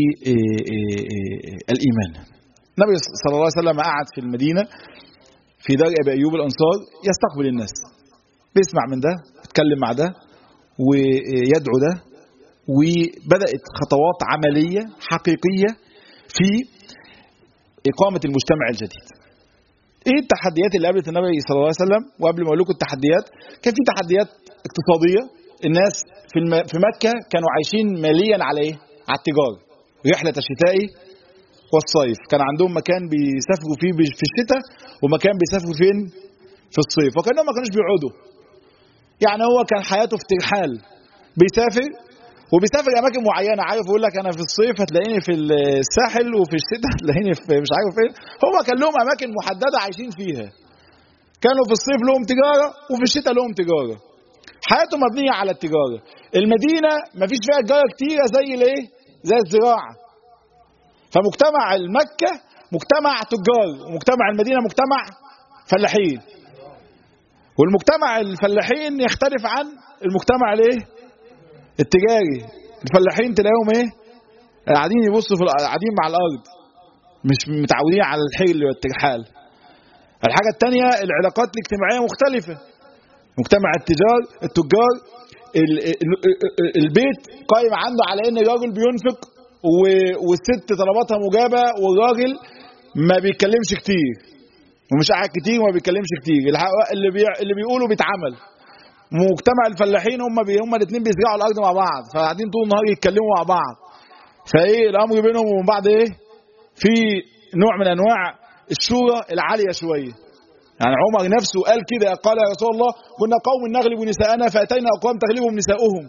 للإيمان النبي صلى الله عليه وسلم قعد في المدينة في دار أبي أيوب الأنصار يستقبل الناس بيسمع من ده يتكلم مع ده ويدعو ده وبدأت خطوات عملية حقيقية في إقامة المجتمع الجديد ايه التحديات اللي قابلت النبي صلى الله عليه وسلم وقبل ما اقول لكم التحديات كان في تحديات اقتصاديه الناس في الم... في مكه كانوا عايشين ماليا على ايه على التجاره رحله الشتاء والصيف كان عندهم مكان بيسافروا فيه في الشتاء ومكان بيسافروا فين في الصيف وكانهم ما كانوش بيقعدوا يعني هو كان حياته في ترحال بيسافر وبيسافر اماكن معينه عارف يقول لك انا في الصيف هتلاقيني في الساحل وفي الشتاء هتلاقيني في مش عارف فين هو كان لهم اماكن محدده عايشين فيها كانوا في الصيف لهم تجاره وفي الشتاء لهم تجاره حياتهم مبنيه على التجاره المدينه ما فيش فيها تجاره كتيره زي الايه زي الزراعه فمجتمع المكه مجتمع تجار ومجتمع المدينه مجتمع فلاحين والمجتمع الفلاحين يختلف عن المجتمع الايه التجاري الفلاحين تلاقيهم ايه قاعدين يبصوا في قاعدين مع الارض مش متعودين على الحيل والترحال الحاجة الثانية العلاقات الاجتماعية مختلفة مجتمع التجار التجار ال ال البيت قائم عنده على ان الراجل بينفق والست طلباتها مجابة والراجل ما بيتكلمش كتير ومش قاعد كتير وما بيتكلمش كتير اللي بي اللي بيقوله بيتعمل مجتمع الفلاحين هم بي هم الاثنين بيزرعوا الارض مع بعض فقاعدين طول النهار يتكلموا مع بعض فايه الامر بينهم وبين بعض ايه في نوع من انواع الشورى العاليه شويه يعني عمر نفسه قال كده قال يا رسول الله كنا قوم نغلب نساءنا فاتينا اقوام تغلبهم نساؤهم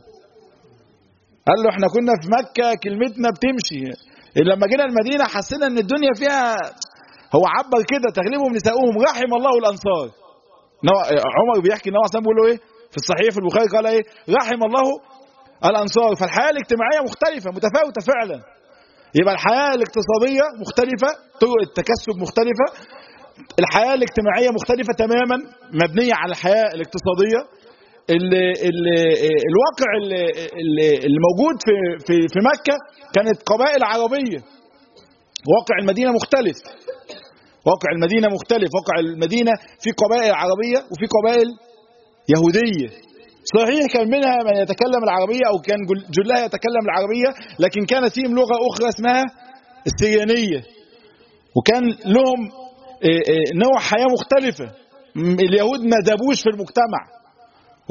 قال له احنا كنا في مكه كلمتنا بتمشي لما جينا المدينه حسينا ان الدنيا فيها هو عبر كده تغلبهم نساؤهم رحم الله الانصار عمر بيحكي ان هو اصلا بيقول له ايه في الصحيح في البخاري قال ايه رحم الله الانصار فالحياه الاجتماعيه مختلفه متفاوته فعلا يبقى الحياه الاقتصاديه مختلفة طرق التكسب مختلفة الحياه الاجتماعيه مختلفه تماما مبنيه على الحياه الاقتصاديه اللي اللي الواقع اللي, اللي موجود في في في مكه كانت قبائل عربيه واقع المدينه مختلف واقع المدينه مختلف واقع المدينه في قبائل عربيه وفي قبائل يهودية صحيح كان منها من يتكلم العربية أو كان جلها يتكلم العربية لكن كانت فيهم لغة أخرى اسمها السريانية وكان لهم نوع حياة مختلفة اليهود ما دابوش في المجتمع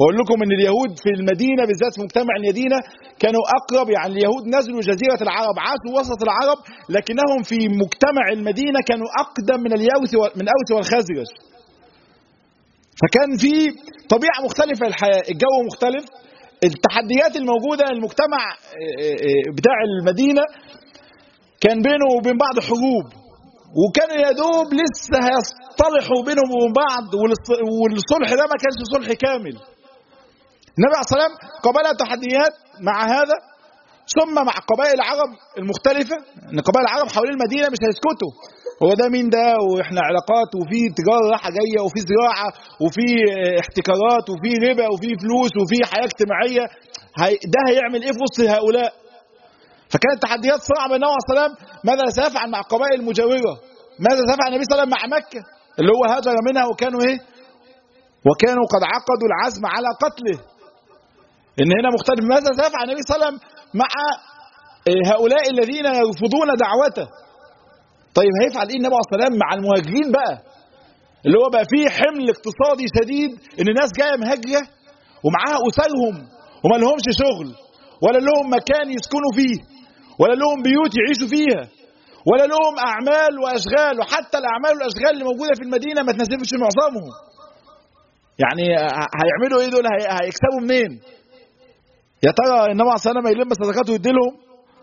واقول لكم ان اليهود في المدينه بالذات في مجتمع المدينه كانوا اقرب يعني اليهود نزلوا جزيره العرب عاشوا وسط العرب لكنهم في مجتمع المدينه كانوا اقدم من اليوث من اوس والخزرج فكان في طبيعه مختلفه للحياه الجو مختلف التحديات الموجوده المجتمع بتاع المدينه كان بينه وبين بعض حروب وكانوا يا دوب لسه هيصطلحوا بينهم وبين بعض والصلح ده ما كانش صلح كامل النبي عليه الصلاه والسلام قبل تحديات مع هذا ثم مع قبائل العرب المختلفه ان قبائل العرب حوالين المدينه مش هيسكتوا هو ده مين ده واحنا علاقات وفي تجاره رايحه جايه وفي زراعه وفي احتكارات وفي ربا وفي فلوس وفي حياه اجتماعيه ده هيعمل ايه في وسط هؤلاء فكانت تحديات صعبه النبي عليه الصلاه والسلام ماذا سيفعل مع القبائل المجاوره ماذا سيفعل النبي صلى الله عليه وسلم مع مكه اللي هو هاجر منها وكانوا ايه وكانوا قد عقدوا العزم على قتله ان هنا مختلف ماذا سيفعل النبي صلى الله عليه وسلم مع هؤلاء الذين يرفضون دعوته طيب هيفعل ايه النبي عليه الصلاه والسلام مع المهاجرين بقى اللي هو بقى فيه حمل اقتصادي شديد ان الناس جايه مهاجره ومعاها اسرهم وما لهمش شغل ولا لهم مكان يسكنوا فيه ولا لهم بيوت يعيشوا فيها ولا لهم اعمال واشغال وحتى الاعمال والاشغال اللي موجوده في المدينه ما تناسبش معظمهم يعني هيعملوا ايه دول هيكسبوا منين يا ترى النبي عليه الصلاه والسلام يلم صدقاته ويدي لهم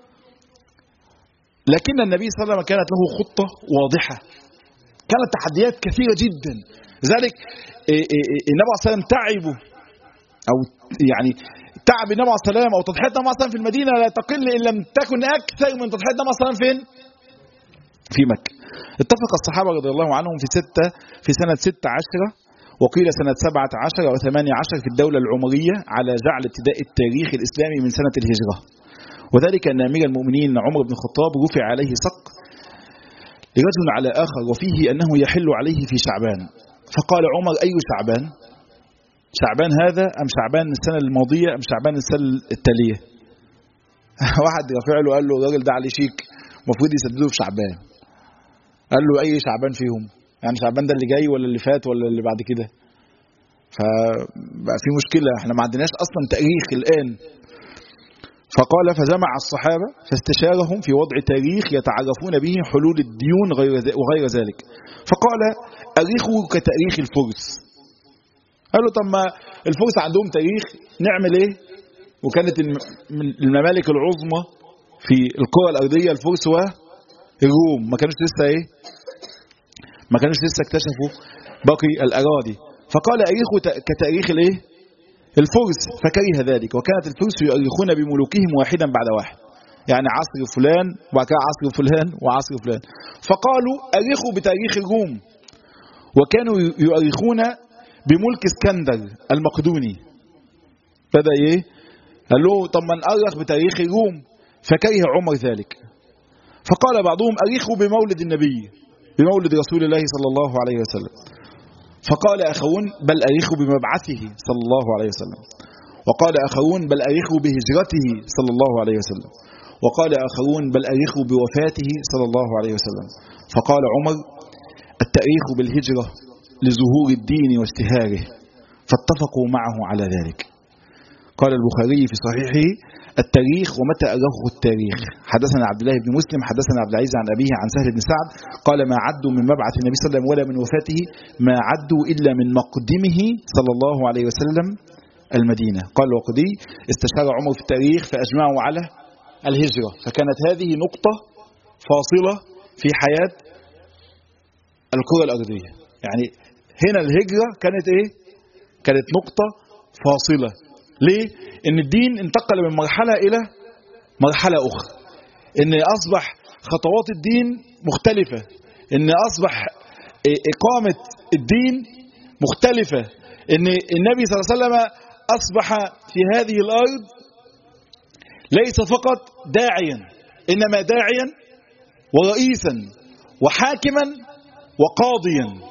لكن النبي صلى الله عليه وسلم كانت له خطه واضحه كانت تحديات كثيره جدا لذلك النبي عليه الصلاه والسلام تعبوا او يعني تعب النبي عليه الصلاه والسلام او تضحيه النبي عليه الصلاه والسلام في المدينه لا تقل ان لم تكن اكثر من تضحيه النبي عليه الصلاه والسلام فين؟ في مكه. اتفق الصحابه رضي الله عنهم في ستة في سنه 16 وقيل سنة 17 أو 18 في الدولة العمرية على جعل ابتداء التاريخ الإسلامي من سنة الهجرة وذلك أن أمير المؤمنين عمر بن الخطاب رفع عليه صق لرجل على آخر وفيه أنه يحل عليه في شعبان فقال عمر أي شعبان شعبان هذا أم شعبان السنة الماضية أم شعبان السنة التالية واحد رافع له قال له الراجل ده عليه شيك المفروض يسدده في شعبان قال له أي شعبان فيهم يعني شعبان ده اللي جاي ولا اللي فات ولا اللي بعد كده فبقى في مشكلة احنا ما عندناش أصلا تاريخ الآن فقال فجمع الصحابة فاستشارهم في وضع تاريخ يتعرفون به حلول الديون وغير ذلك فقال أريخوا كتاريخ الفرس قالوا طب ما الفرس عندهم تاريخ نعمل ايه وكانت الممالك العظمى في القرى الأرضية الفرس والروم ما كانوش لسه ايه ما كانوش لسه اكتشفوا باقي الأراضي فقال أريخوا كتاريخ الايه الفرس فكره ذلك وكانت الفرس يؤرخون بملوكهم واحدا بعد واحد يعني عصر فلان وبعد كده عصر فلان وعصر فلان فقالوا أرخوا بتاريخ الروم وكانوا يؤرخون بملك اسكندر المقدوني بدأ ايه قال له طب ما نأرخ بتاريخ الروم فكره عمر ذلك فقال بعضهم أريخوا بمولد النبي بمولد رسول الله صلى الله عليه وسلم فقال آخرون بل أريخوا بمبعثه صلى الله عليه وسلم وقال آخرون بل أريخوا بهجرته صلى الله عليه وسلم وقال آخرون بل أريخوا بوفاته صلى الله عليه وسلم فقال عمر التأريخ بالهجرة لظهور الدين واشتهاره فاتفقوا معه على ذلك قال البخاري في صحيحه التاريخ ومتى أرخه التاريخ حدثنا عبد الله بن مسلم حدثنا عبد العزيز عن أبيه عن سهل بن سعد قال ما عدوا من مبعث النبي صلى الله عليه وسلم ولا من وفاته ما عدوا إلا من مقدمه صلى الله عليه وسلم المدينة قال وقدي استشار عمر في التاريخ فأجمعوا على الهجرة فكانت هذه نقطة فاصلة في حياة الكرة الأرضية يعني هنا الهجرة كانت إيه كانت نقطة فاصلة ليه ان الدين انتقل من مرحلة الى مرحلة اخرى ان اصبح خطوات الدين مختلفة ان اصبح اقامة الدين مختلفة ان النبي صلى الله عليه وسلم اصبح في هذه الارض ليس فقط داعيا انما داعيا ورئيسا وحاكما وقاضيا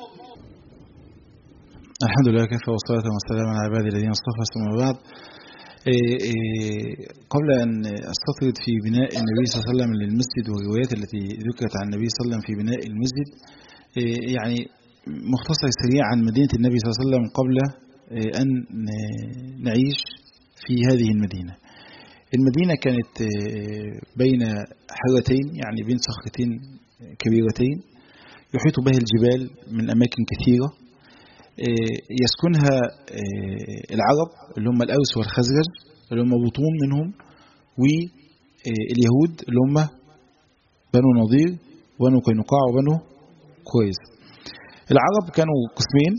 الحمد لله كفى والصلاة والسلام على عبادي الذين اصطفى ثم بعد إيه إيه قبل أن أستطرد في بناء النبي صلى الله عليه وسلم للمسجد والروايات التي ذكرت عن النبي صلى الله عليه وسلم في بناء المسجد إيه يعني مختصر سريع عن مدينة النبي صلى الله عليه وسلم قبل أن نعيش في هذه المدينة المدينة كانت بين حرتين يعني بين صخرتين كبيرتين يحيط بها الجبال من أماكن كثيرة يسكنها العرب اللي هم الأوس والخزرج اللي هم بطون منهم واليهود اللي هم بنو نضير وبنو قينقاع وبنو كويس العرب كانوا قسمين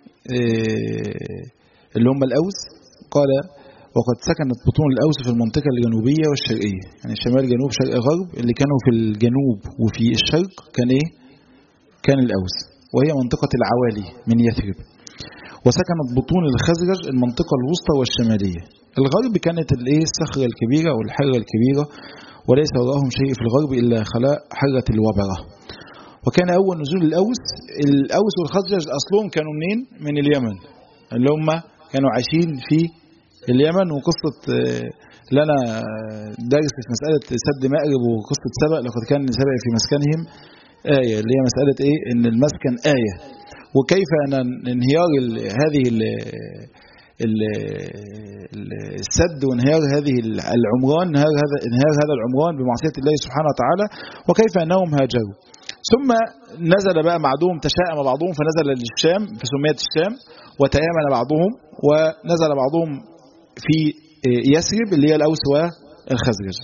اللي هم الأوس قال وقد سكنت بطون الأوس في المنطقة الجنوبية والشرقية يعني شمال جنوب شرق غرب اللي كانوا في الجنوب وفي الشرق كان إيه كان الأوس وهي منطقة العوالي من يثرب وسكنت بطون الخزرج المنطقة الوسطى والشمالية الغرب كانت الايه الصخرة الكبيرة والحرة الكبيرة وليس وراءهم شيء في الغرب إلا خلاء حرة الوبرة وكان أول نزول الأوس الأوس والخزرج أصلهم كانوا منين من اليمن اللي هم كانوا عايشين في اليمن وقصة لنا درس في مسألة سد مأرب وقصة سبأ لقد كان سبأ في مسكنهم آية اللي هي مسألة إيه إن المسكن آية وكيف أن انهيار هذه ال ال السد وانهيار هذه العمران انهيار هذا انهيار هذا العمران بمعصية الله سبحانه وتعالى وكيف أنهم هاجروا ثم نزل بقى بعضهم تشاءم بعضهم فنزل للشام فسميت الشام وتيامن بعضهم ونزل بعضهم في يثرب اللي هي الأوس والخزرج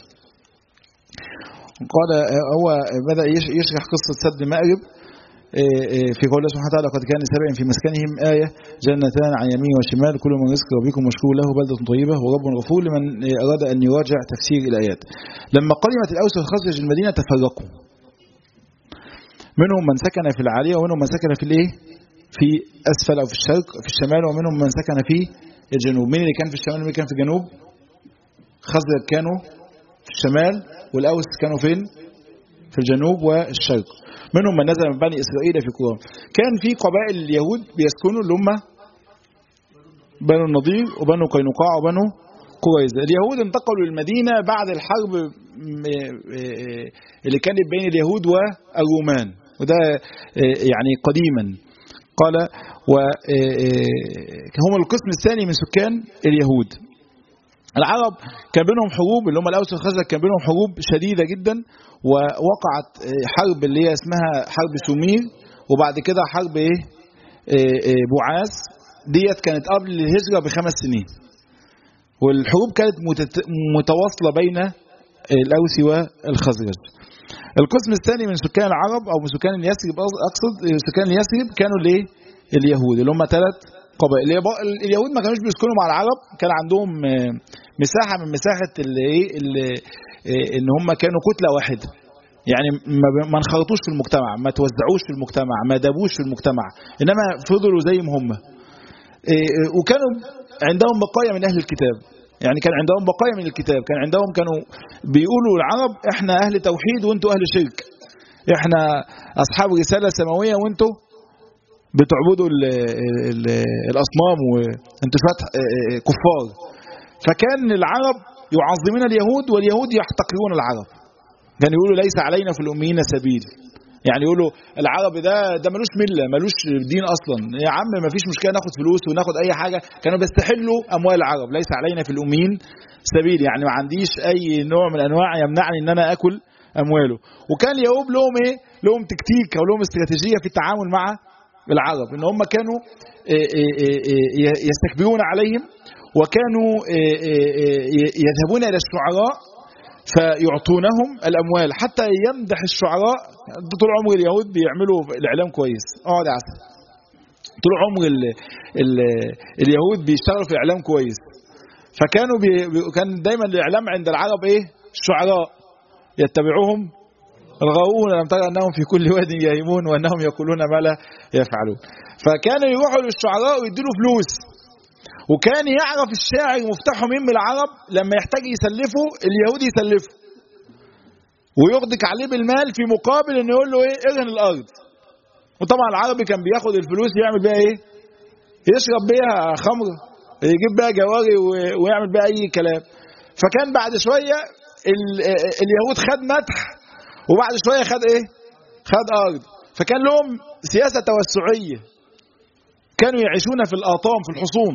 قال هو بدأ يشرح قصة سد مأرب في قول الله سبحانه وتعالى قد كان سبع في مسكنهم آية جنتان عن يمين وشمال كل من رزق ربكم مشكور له بلدة طيبة ورب غفور لمن أراد أن يراجع تفسير الآيات لما قدمت الأوس والخزرج المدينة تفرقوا منهم من سكن في العالية ومنهم من سكن في الايه في أسفل أو في الشرق في الشمال ومنهم من سكن في الجنوب مين اللي كان في الشمال ومين كان في الجنوب خزرج كانوا في الشمال والأوس كانوا فين في الجنوب والشرق منهم من نزل من بني إسرائيل في قرآن كان في قبائل اليهود بيسكنوا اللي هم بنو النضير وبنو قينقاع وبنو قريظة اليهود انتقلوا للمدينة بعد الحرب اللي كانت بين اليهود والرومان وده يعني قديما قال وهم القسم الثاني من سكان اليهود العرب كان بينهم حروب اللي هم الاوس والخزرج كان بينهم حروب شديده جدا ووقعت حرب اللي هي اسمها حرب سومير وبعد كده حرب ايه بوعاز ديت كانت قبل الهجره بخمس سنين والحروب كانت متواصله بين الاوس والخزرج القسم الثاني من سكان العرب او من سكان اليثرب اقصد سكان اليثرب كانوا الايه اليهود اللي هم ثلاث قبائل اليهود ما كانوش بيسكنوا مع العرب كان عندهم مساحه من مساحه الايه ان هم كانوا كتله واحده يعني ما انخرطوش في المجتمع ما توزعوش في المجتمع ما دابوش في المجتمع انما فضلوا زي ما هم وكانوا عندهم بقايا من اهل الكتاب يعني كان عندهم بقايا من الكتاب كان عندهم كانوا بيقولوا العرب احنا اهل توحيد وانتوا اهل شرك احنا اصحاب رساله سماويه وانتوا بتعبدوا ال ال الاصنام وانتوا فتح كفار فكان العرب يعظمون اليهود واليهود يحتقرون العرب كان يقولوا ليس علينا في الاميين سبيل يعني يقولوا العرب ده ده ملوش مله ملوش دين اصلا يا عم ما فيش مشكله ناخد فلوس وناخد اي حاجه كانوا بيستحلوا اموال العرب ليس علينا في الاميين سبيل يعني ما عنديش اي نوع من انواع يمنعني ان انا اكل امواله وكان اليهود لهم ايه لهم تكتيك او لهم استراتيجيه في التعامل مع العرب ان هم كانوا يستكبرون عليهم وكانوا يذهبون الى الشعراء فيعطونهم الاموال حتى يمدح الشعراء طول عمر اليهود بيعملوا الاعلام كويس اقعد يا عسل طول عمر ال ال اليهود بيشتغلوا في الاعلام كويس فكانوا بي كان دايما الاعلام عند العرب ايه الشعراء يتبعوهم الغاوون لم ترى انهم في كل واد يهيمون وانهم يقولون ما لا يفعلون فكانوا يروحوا للشعراء ويدوا فلوس وكان يعرف الشاعر مفتاحه مين من العرب لما يحتاج يسلفه اليهودي يسلفه ويغدق عليه بالمال في مقابل انه يقول له ايه ارهن الارض وطبعا العربي كان بياخد الفلوس يعمل بيها ايه يشرب بيها خمر يجيب بيها جواري ويعمل بيها اي كلام فكان بعد شويه اليهود خد مدح وبعد شويه خد ايه خد ارض فكان لهم سياسه توسعيه كانوا يعيشون في الآطام في الحصون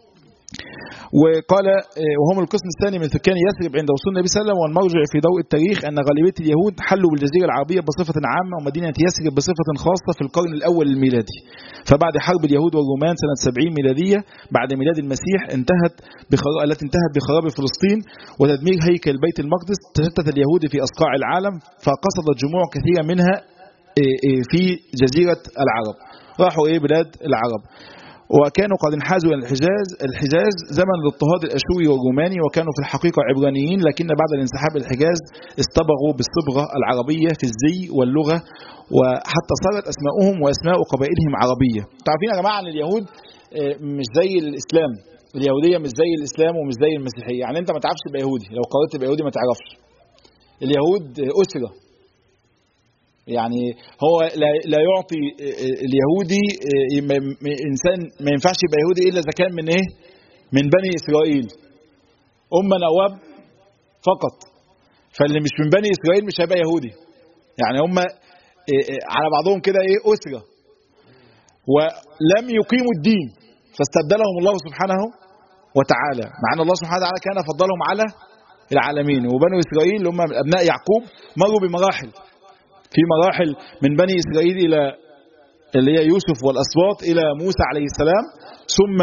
وقال وهم القسم الثاني من سكان يثرب عند وصول النبي صلى الله عليه وسلم والمرجع في ضوء التاريخ ان غالبيه اليهود حلوا بالجزيره العربيه بصفه عامه ومدينه يثرب بصفه خاصه في القرن الاول الميلادي. فبعد حرب اليهود والرومان سنه 70 ميلاديه بعد ميلاد المسيح انتهت بخر... التي انتهت بخراب فلسطين وتدمير هيكل بيت المقدس تشتت اليهود في اصقاع العالم فقصدت جموع كثيره منها في جزيره العرب. راحوا ايه بلاد العرب. وكانوا قد انحازوا الى الحجاز الحجاز زمن الاضطهاد الاشوري والروماني وكانوا في الحقيقه عبرانيين لكن بعد الانسحاب الحجاز اصطبغوا بالصبغه العربيه في الزي واللغه وحتى صارت اسماؤهم واسماء قبائلهم عربيه. عارفين يا جماعه ان اليهود مش زي الاسلام اليهوديه مش زي الاسلام ومش زي المسيحيه يعني انت ما تعرفش تبقى يهودي لو قررت تبقى يهودي ما تعرفش. اليهود اسره يعني هو لا, لا يعطي اليهودي انسان ما ينفعش يبقى يهودي الا اذا كان من ايه؟ من بني اسرائيل. ام نواب فقط. فاللي مش من بني اسرائيل مش هيبقى يهودي. يعني هم على بعضهم كده ايه؟ اسره. ولم يقيموا الدين فاستبدلهم الله سبحانه وتعالى، مع ان الله سبحانه وتعالى كان فضلهم على العالمين وبنو اسرائيل اللي هم ابناء يعقوب مروا بمراحل في مراحل من بني إسرائيل إلى اللي هي يوسف والأسباط إلى موسى عليه السلام ثم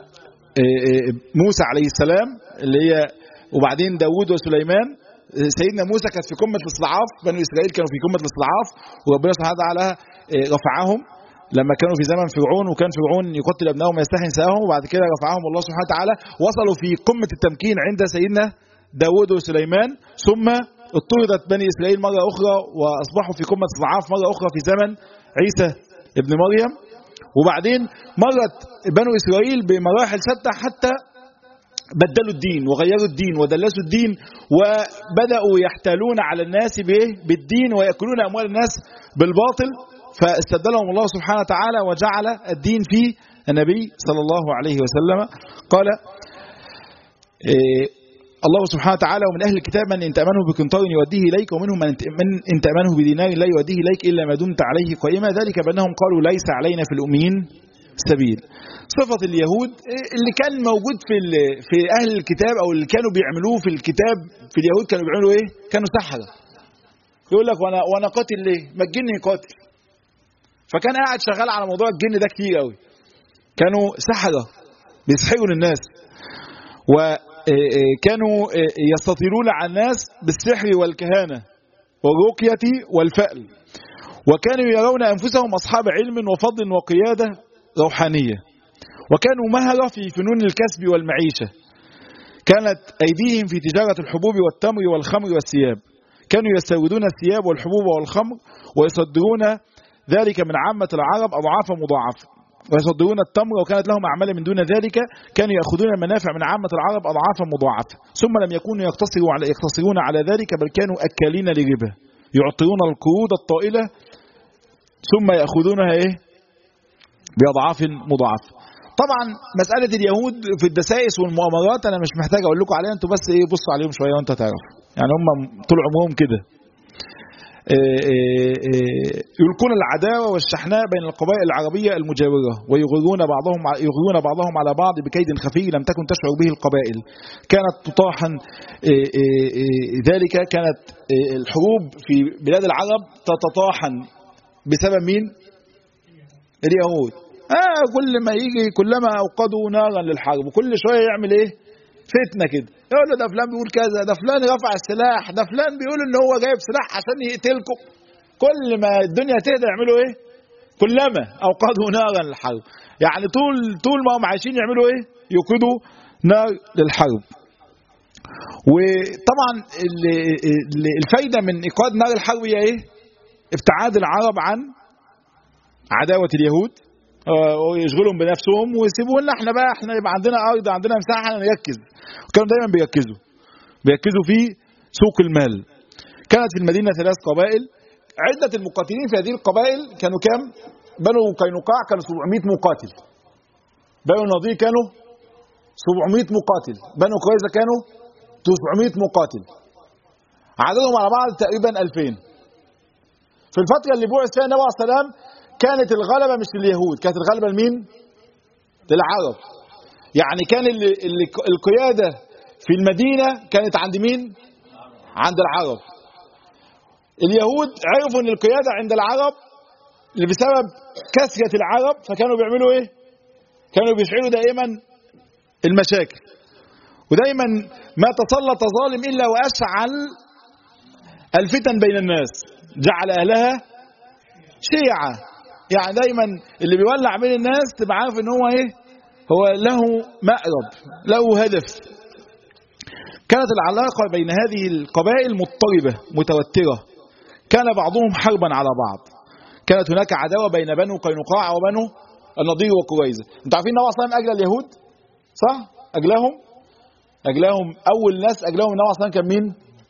موسى عليه السلام اللي هي وبعدين داوود وسليمان سيدنا موسى كانت في قمة الاستضعاف بني إسرائيل كانوا في قمة الاستضعاف وربنا سبحانه وتعالى رفعهم لما كانوا في زمن فرعون وكان فرعون يقتل ابنائهم ويستحي نساءهم وبعد كده رفعهم الله سبحانه وتعالى وصلوا في قمة التمكين عند سيدنا داوود وسليمان ثم اضطردت بني اسرائيل مره اخرى واصبحوا في قمه اضعاف مره اخرى في زمن عيسى ابن مريم وبعدين مرت بنو اسرائيل بمراحل شتى حتى بدلوا الدين وغيروا الدين ودلسوا الدين وبداوا يحتالون على الناس بالدين وياكلون اموال الناس بالباطل فاستبدلهم الله سبحانه وتعالى وجعل الدين في النبي صلى الله عليه وسلم قال إيه الله سبحانه وتعالى ومن أهل الكتاب من إن تأمنه بقنطار يوديه إليك ومنهم من إن تأمنه بدينار لا يوديه إليك إلا ما دمت عليه قائما ذلك بأنهم قالوا ليس علينا في الأميين سبيل صفة اليهود اللي كان موجود في في أهل الكتاب أو اللي كانوا بيعملوه في الكتاب في اليهود كانوا بيعملوا إيه؟ كانوا سحرة يقول لك وأنا وأنا قاتل ليه؟ ما الجن يقاتل فكان قاعد شغال على موضوع الجن ده كتير قوي كانوا سحرة بيسحروا للناس و كانوا يستطيلون على الناس بالسحر والكهانة والرقية والفأل وكانوا يرون أنفسهم أصحاب علم وفضل وقيادة روحانية وكانوا مهرة في فنون الكسب والمعيشة كانت أيديهم في تجارة الحبوب والتمر والخمر والثياب كانوا يستوردون الثياب والحبوب والخمر ويصدرون ذلك من عامة العرب أضعافا مضاعفة ويصدرون التمر وكانت لهم أعمال من دون ذلك كانوا يأخذون المنافع من عامة العرب أضعافا مضاعفة ثم لم يكونوا يقتصروا على يقتصرون على ذلك بل كانوا أكالين لربا يعطون القروض الطائلة ثم يأخذونها إيه بأضعاف مضاعفة طبعا مسألة اليهود في الدسائس والمؤامرات أنا مش محتاج أقول لكم عليها أنتوا بس إيه بصوا عليهم شوية وأنت تعرف يعني هم طول عمرهم كده يلقون العداوة والشحناء بين القبائل العربية المجاورة ويغرون بعضهم يغرون بعضهم على بعض بكيد خفي لم تكن تشعر به القبائل كانت تطاحن ذلك كانت الحروب في بلاد العرب تتطاحن بسبب مين اليهود آه كل ما يجي كلما اوقدوا نارا للحرب وكل شويه يعمل ايه فتنه كده يقول له ده فلان بيقول كذا ده فلان رفع السلاح ده فلان بيقول ان هو جايب سلاح عشان يقتلكم كل ما الدنيا تهدى يعملوا ايه كلما اوقدوا نارا للحرب يعني طول طول ما هم عايشين يعملوا ايه يوقدوا نار للحرب وطبعا الفايده من ايقاد نار الحرب هي ايه ابتعاد العرب عن عداوه اليهود ويشغلهم بنفسهم ويسيبوا لنا احنا بقى احنا يبقى عندنا ارض عندنا مساحه نركز كانوا دايما بيركزوا بيركزوا في سوق المال كانت في المدينه ثلاث قبائل عده المقاتلين في هذه القبائل كانوا كام بنو قينقاع كانوا 700 مقاتل بنو النضير كانوا 700 مقاتل بنو قريظه كانوا 900 مقاتل عددهم على بعض تقريبا 2000 في الفتره اللي بعث فيها النبي عليه السلام كانت الغلبة مش لليهود كانت الغلبة لمين العرب يعني كان اللي اللي القيادة في المدينة كانت عند مين عند العرب اليهود عرفوا ان القيادة عند العرب اللي بسبب كثرة العرب فكانوا بيعملوا ايه كانوا بيشعلوا دائما المشاكل ودايما ما تسلط ظالم الا واشعل الفتن بين الناس جعل اهلها شيعة يعني دايما اللي بيولع بين الناس تبقى عارف ان هو ايه هو له مأرب له هدف كانت العلاقة بين هذه القبائل مضطربة متوترة كان بعضهم حربا على بعض كانت هناك عداوة بين بنو قينقاع وبنو النضير وقريظة انتوا عارفين النبي صلى الله عليه وسلم أجل اليهود صح أجلهم أجلهم أول ناس أجلهم النبي صلى الله عليه وسلم كان مين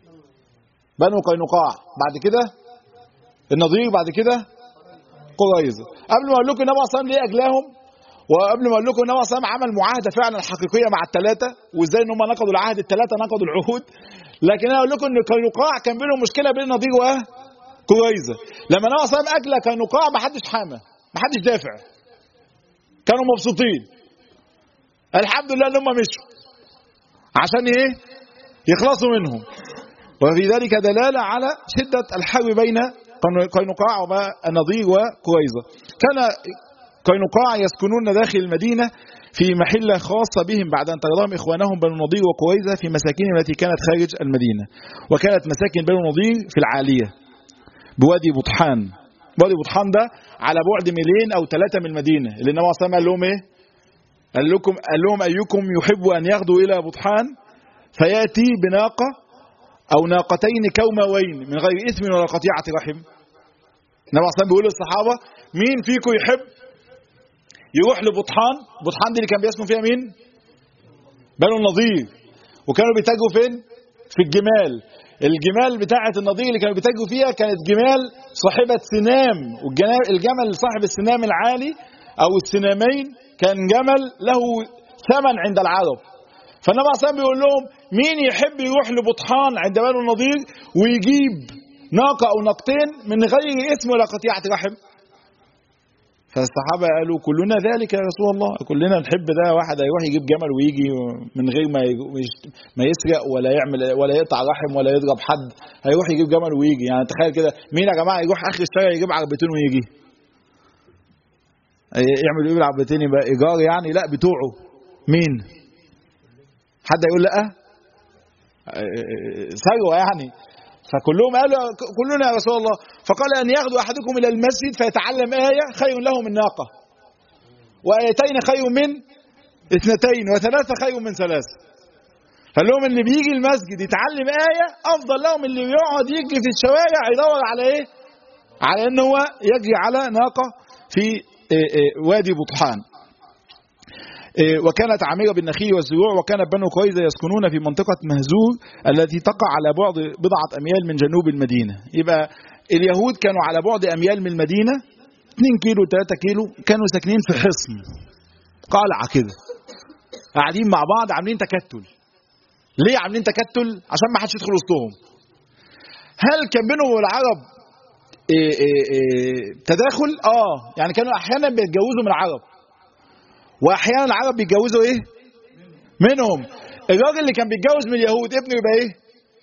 بنو قينقاع بعد كده النضير بعد كده قريظة قبل ما أقول لكم النبي صلى الله عليه وسلم ليه أجلاهم وقبل ما اقول لكم النبي صلى الله عليه وسلم عمل معاهده فعلا حقيقيه مع الثلاثه وازاي ان هم نقضوا العهد الثلاثه نقضوا العهود لكن انا اقول لكم ان قينقاع كان بينهم مشكله بين النضير وقريظه لما النبي صلى الله عليه وسلم اجلى قينقاع ما حدش حامى ما حدش دافع كانوا مبسوطين الحمد لله ان هم مشوا عشان ايه يخلصوا منهم وفي ذلك دلاله على شده الحرب بين قينقاع والنضير وقريظه كان قينقاع يسكنون داخل المدينة في محلة خاصة بهم بعد أن طردهم إخوانهم بنو النضير وقريظة في مساكنهم التي كانت خارج المدينة وكانت مساكن بنو النضير في العالية بوادي بطحان وادي بطحان ده على بعد ميلين أو ثلاثة من المدينة اللي النبي صلى الله عليه وسلم قال لهم إيه؟ قال لكم قال لهم أيكم يحب أن يغدو إلى بطحان فيأتي بناقة أو ناقتين كوموين من غير إثم ولا قطيعة رحم النبي صلى الله عليه وسلم بيقول للصحابة مين فيكم يحب يروح لبطحان بطحان دي اللي كان بيسكن فيها مين بنو النضير وكانوا بيتاجروا فين في الجمال الجمال بتاعة النضير اللي كانوا بيتاجروا فيها كانت جمال صاحبة سنام والجمل صاحب السنام العالي أو السنامين كان جمل له ثمن عند العرب فالنبي عليه الصلاة بيقول لهم مين يحب يروح لبطحان عند بنو النضير ويجيب ناقة أو ناقتين من غير اسم ولا قطيعة رحم فالصحابة قالوا كلنا ذلك يا رسول الله كلنا نحب ده واحد هيروح يجيب جمل ويجي من غير ما ما يسرق ولا يعمل ولا يقطع رحم ولا يضرب حد هيروح يجيب جمل ويجي يعني تخيل كده مين يا جماعة يروح آخر الشارع يجيب عربيتين ويجي يعمل ايه بالعربيتين يبقى ايجار يعني لا بتوعه مين حد يقول لا ثروه يعني فكلهم قالوا كلنا يا رسول الله فقال أن يغدو أحدكم إلى المسجد فيتعلم آية خير له من ناقة وآيتين خير من اثنتين وثلاثة خير من ثلاثة قال لهم اللي بيجي المسجد يتعلم آية أفضل لهم اللي بيقعد يجري في الشوارع يدور على إيه؟ على إن هو يجري على ناقة في وادي بطحان وكانت عامرة بالنخيل والزروع وكانت بنو قريظة يسكنون في منطقة مهزور التي تقع على بعد بضعة أميال من جنوب المدينة يبقى اليهود كانوا على بعد أميال من المدينة 2 كيلو 3 كيلو كانوا ساكنين في حصن قلعة كده قاعدين مع بعض عاملين تكتل ليه عاملين تكتل عشان ما حدش يدخل وسطهم هل كان بينهم والعرب إيه إيه إيه تداخل اه يعني كانوا احيانا بيتجوزوا من العرب واحيانا العرب بيتجوزوا ايه منهم الراجل اللي كان بيتجوز من اليهود ابنه يبقى ايه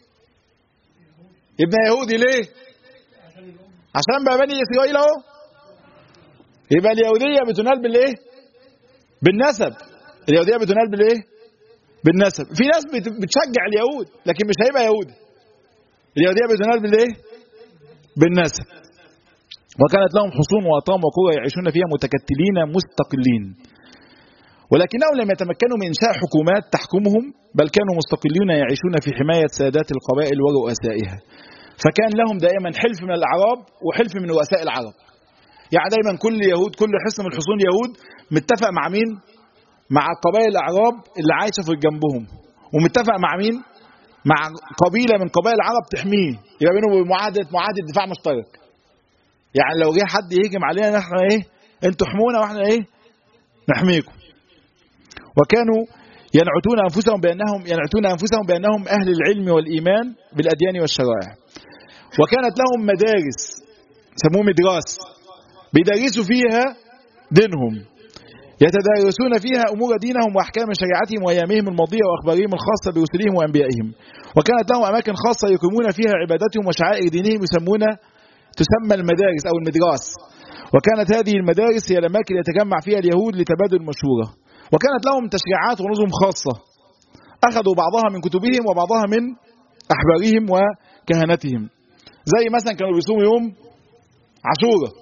يبقى يهودي ليه عشان بقى بني اسرائيل اهو يبقى اليهوديه بتنال بالايه بالنسب اليهوديه بتنال بالايه بالنسب في ناس بتشجع اليهود لكن مش هيبقى يهودي اليهوديه بتنال بالايه بالنسب وكانت لهم حصون واطام وقرى يعيشون فيها متكتلين مستقلين ولكنهم لم يتمكنوا من انشاء حكومات تحكمهم بل كانوا مستقلين يعيشون في حمايه سادات القبائل ورؤسائها فكان لهم دائما حلف من الاعراب وحلف من رؤساء العرب يعني دايما كل يهود كل حصن من حصون اليهود متفق مع مين مع قبائل الاعراب اللي عايشه في جنبهم ومتفق مع مين مع قبيله من قبائل العرب تحميه يبقى بينهم معاهده معاهده دفاع مشترك يعني لو جه حد يهجم علينا احنا ايه انتوا احمونا واحنا ايه نحميكم وكانوا ينعتون انفسهم بانهم ينعتون انفسهم بانهم اهل العلم والايمان بالاديان والشرائع وكانت لهم مدارس سموه مدراس بيدرسوا فيها دينهم يتدارسون فيها أمور دينهم وأحكام شريعتهم وأيامهم الماضية وأخبارهم الخاصة برسلهم وأنبيائهم وكانت لهم أماكن خاصة يقيمون فيها عبادتهم وشعائر دينهم يسمون تسمى المدارس أو المدراس وكانت هذه المدارس هي الأماكن يتجمع فيها اليهود لتبادل المشورة وكانت لهم تشريعات ونظم خاصة أخذوا بعضها من كتبهم وبعضها من أحبارهم وكهنتهم زي مثلا كانوا بيصوموا يوم عاشوراء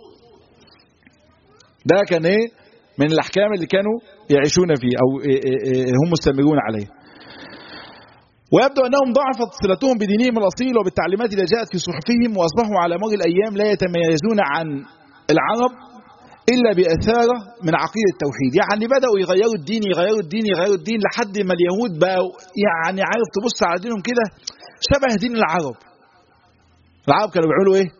ده كان ايه من الاحكام اللي كانوا يعيشون فيه او إيه إيه إيه هم مستمرون عليه ويبدو انهم ضعفت صلتهم بدينهم الاصيل وبالتعليمات التي جاءت في صحفهم واصبحوا على مر الايام لا يتميزون عن العرب الا باثاره من عقيده التوحيد يعني بداوا يغيروا الدين يغيروا الدين يغيروا الدين لحد ما اليهود بقوا يعني عارف تبص على دينهم كده شبه دين العرب العرب كانوا بيعملوا ايه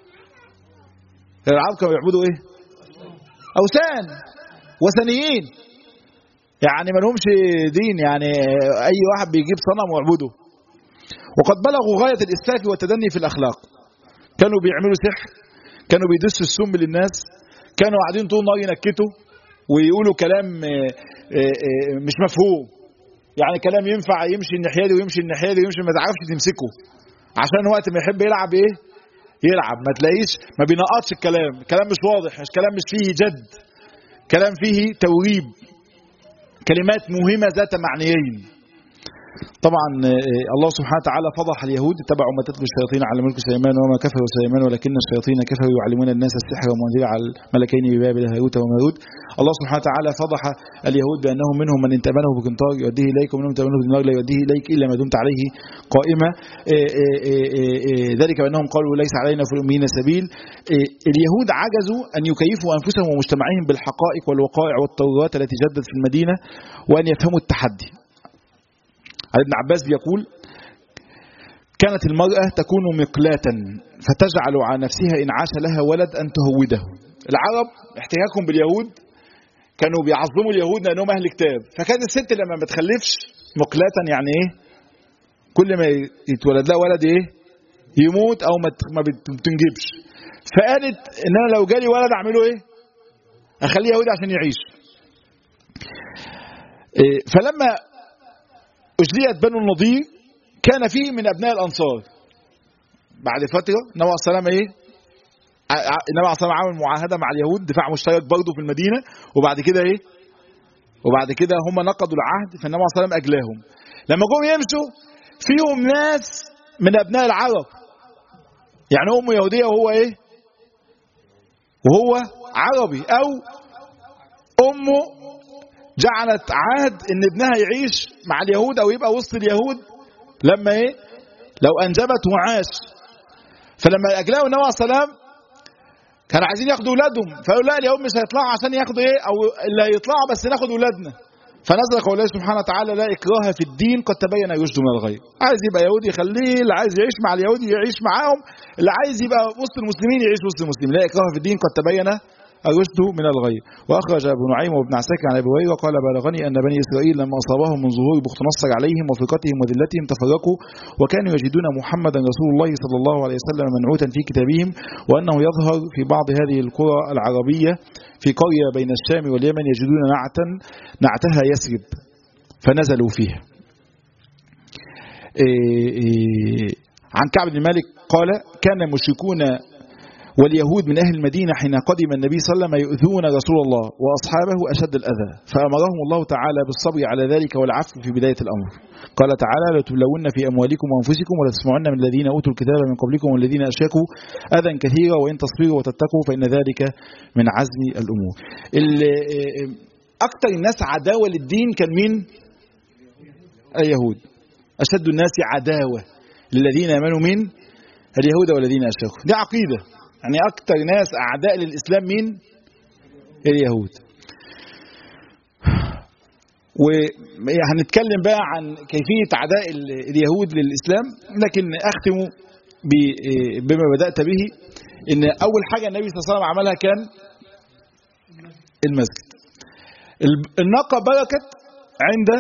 العرب كانوا بيعبدوا ايه اوثان وثنيين يعني ما لهمش دين يعني اي واحد بيجيب صنم ويعبده وقد بلغوا غايه الاسفاف والتدني في الاخلاق كانوا بيعملوا سحر كانوا بيدسوا السم للناس كانوا قاعدين طول النهار ينكتوا ويقولوا كلام مش مفهوم يعني كلام ينفع يمشي الناحيه دي ويمشي الناحيه دي ويمشي ما تعرفش تمسكه عشان وقت ما يحب يلعب ايه يلعب ما تلاقيش ما بينقطش الكلام كلام مش واضح مش كلام مش فيه جد كلام فيه توريب كلمات مهمة ذات معنيين طبعا الله سبحانه وتعالى فضح اليهود اتبعوا ما تتلو الشياطين على ملك سليمان وما كفر سليمان ولكن الشياطين كفروا يعلمون الناس السحر ومنزل على الملكين ببابل هاروت وماروت الله سبحانه وتعالى فضح اليهود بانهم منهم من انتبنه بقنطار يؤديه اليك ومنهم تبنه بالنار لا يؤديه اليك الا ما دمت عليه قائمه ذلك بانهم قالوا ليس علينا في الاميين سبيل اليهود عجزوا ان يكيفوا انفسهم ومجتمعهم بالحقائق والوقائع والتورات التي جدت في المدينه وان يفهموا التحدي عن ابن عباس بيقول كانت المرأة تكون مقلاة فتجعل على نفسها إن عاش لها ولد أن تهوده العرب احتكاكهم باليهود كانوا بيعظموا اليهود لأنهم أهل كتاب فكانت الست لما ما تخلفش مقلاة يعني إيه كل ما يتولد لها ولد إيه يموت أو ما بتنجبش فقالت إن أنا لو جالي ولد أعمله إيه أخليه يهودي عشان يعيش إيه فلما أجليت بنو النضير كان فيه من أبناء الأنصار بعد فترة النبي عليه السلام إيه النبي عليه السلام عمل معاهدة مع اليهود دفاع مشترك برضه في المدينة وبعد كده إيه وبعد كده هم نقضوا العهد فالنبي عليه السلام أجلاهم لما جم يمشوا فيهم ناس من أبناء العرب يعني أمه يهودية وهو إيه وهو عربي أو أمه جعلت عهد ان ابنها يعيش مع اليهود او يبقى وسط اليهود لما ايه لو انجبت وعاش فلما اجلاه النبي عليه السلام كانوا عايزين ياخدوا اولادهم فقالوا لا اليهود مش هيطلعوا عشان ياخدوا ايه او اللي هيطلعوا بس ناخد اولادنا فنزل قول الله سبحانه وتعالى لا اكراه في الدين قد تبين الرشد من الغي عايز يبقى يهودي يخليه اللي عايز يعيش مع اليهود يعيش معاهم اللي عايز يبقى وسط المسلمين يعيش وسط المسلمين لا اكراه في الدين قد تبين الرشد من الغي وأخرج أبو نعيم وابن عساكر عن أبي هريرة قال بلغني أن بني إسرائيل لما أصابهم من ظهور بخت نصر عليهم وفرقتهم وذلتهم تفرقوا وكانوا يجدون محمدا رسول الله صلى الله عليه وسلم منعوتا في كتابهم وأنه يظهر في بعض هذه القرى العربية في قرية بين الشام واليمن يجدون نعتا نعتها يسرب فنزلوا فيها إيه إيه عن كعب بن مالك قال كان المشركون واليهود من أهل المدينة حين قدم النبي صلى الله عليه وسلم يؤذون رسول الله وأصحابه أشد الأذى فأمرهم الله تعالى بالصبر على ذلك والعفو في بداية الأمر قال تعالى لتبلون في أموالكم وأنفسكم ولتسمعن من الذين أوتوا الكتاب من قبلكم والذين أشركوا أذى كثيرا وإن تصبروا وتتقوا فإن ذلك من عزم الأمور أكثر الناس عداوة للدين كان مين؟ اليهود أشد الناس عداوة للذين آمنوا من اليهود والذين أشركوا دي عقيدة يعني أكتر ناس أعداء للإسلام مين؟ اليهود وهنتكلم بقى عن كيفية عداء اليهود للإسلام لكن أختم بما بدأت به إن أول حاجة النبي صلى الله عليه وسلم عملها كان المسجد الناقة بركت عند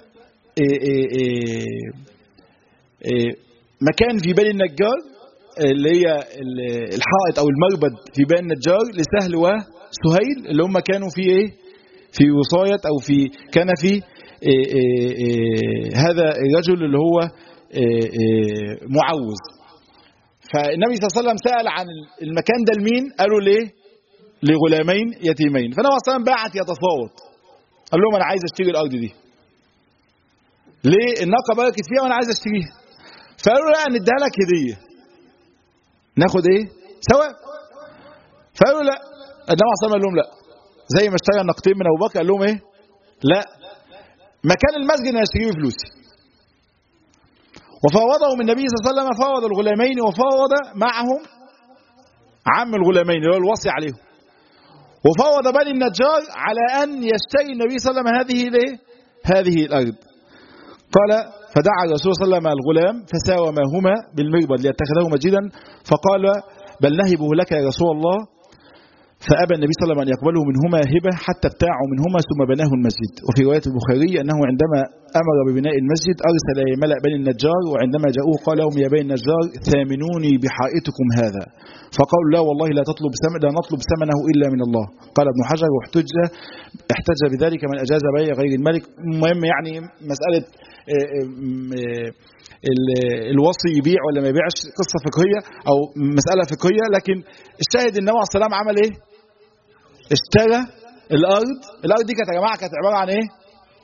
مكان في بني النجار اللي هي الحائط او المربد في بني النجار لسهل وسهيل اللي هم كانوا في ايه في وصاية أو في كان في هذا الرجل اللي هو معوز فالنبي صلى الله عليه وسلم سأل عن المكان ده لمين قالوا ليه لغلامين يتيمين فالنبي صلى الله عليه وسلم بعت يتفاوض قال لهم انا عايز اشتري الارض دي ليه الناقه بركت فيها وانا عايز اشتريها فقالوا لا نديها لك هديه ناخد ايه سوا فقالوا لا النبي صلى الله عليه وسلم قال لهم لا زي ما اشترى النقطين من ابو بكر قال لهم ايه لا مكان المسجد انا اشتريه بفلوسي وفاوضهم النبي صلى الله عليه وسلم فاوض الغلامين وفاوض معهم عم الغلامين اللي هو الوصي عليهم وفاوض بني النجار على ان يشتري النبي صلى الله عليه وسلم هذه الايه؟ هذه الارض. قال فدعا الرسول صلى الله عليه وسلم الغلام فساوماهما بالمربد ليتخذه مسجدا فقال بل نهبه لك يا رسول الله فأبى النبي صلى الله عليه وسلم أن يقبله منهما هبة حتى ابتاعوا منهما ثم بناه المسجد وفي رواية البخاري أنه عندما أمر ببناء المسجد أرسل ملأ بني النجار وعندما جاءوه قال لهم يا بني النجار ثامنوني بحائطكم هذا فقالوا لا والله لا تطلب ثمن لا نطلب ثمنه إلا من الله قال ابن حجر واحتج احتج بذلك من أجاز بيع غير الملك المهم يعني مسألة الوصي يبيع ولا ما يبيعش قصة فقهية أو مسألة فقهية لكن الشاهد النبي عليه السلام عمل إيه؟ اشترى الأرض الأرض دي كانت يا جماعة كانت عبارة عن إيه؟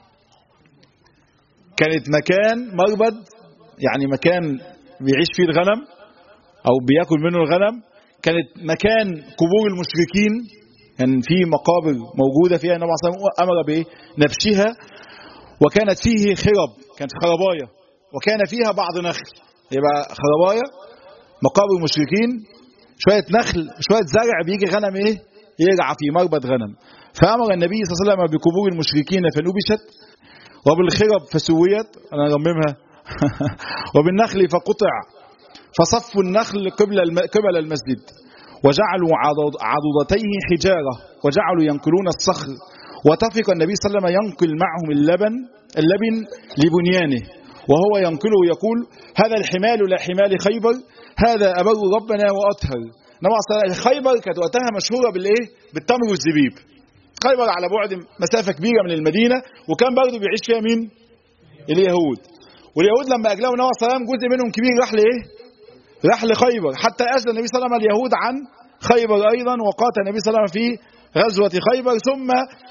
كانت مكان مربد يعني مكان بيعيش فيه الغنم أو بياكل منه الغنم كانت مكان قبور المشركين كان يعني في مقابر موجودة فيها النبي عليه الصلاة والسلام أمر بنبشها وكانت فيه خرب كانت خربايه وكان فيها بعض نخل يبقى خربايه مقابر مشركين شويه نخل شويه زرع بيجي غنم ايه يرعى في مربد غنم فامر النبي صلى الله عليه وسلم بقبور المشركين فنبشت وبالخرب فسويت انا ارممها وبالنخل فقطع فصفوا النخل قبل قبل المسجد وجعلوا عضدتيه حجاره وجعلوا ينقلون الصخر وتفق النبي صلى الله عليه وسلم ينقل معهم اللبن اللبن لبنيانه وهو ينقله يقول هذا الحمال لا حمال خيبر هذا أبر ربنا وأطهر نبع خيبر كانت وقتها مشهورة بالإيه؟ بالتمر والزبيب خيبر على بعد مسافة كبيرة من المدينة وكان برضه بيعيش فيها مين؟ اليهود واليهود لما أجلوا نبع صلى جزء منهم كبير راح لإيه؟ راح لخيبر حتى أسلم النبي صلى الله عليه وسلم اليهود عن خيبر أيضا وقاتل النبي صلى الله عليه وسلم في غزوة خيبر ثم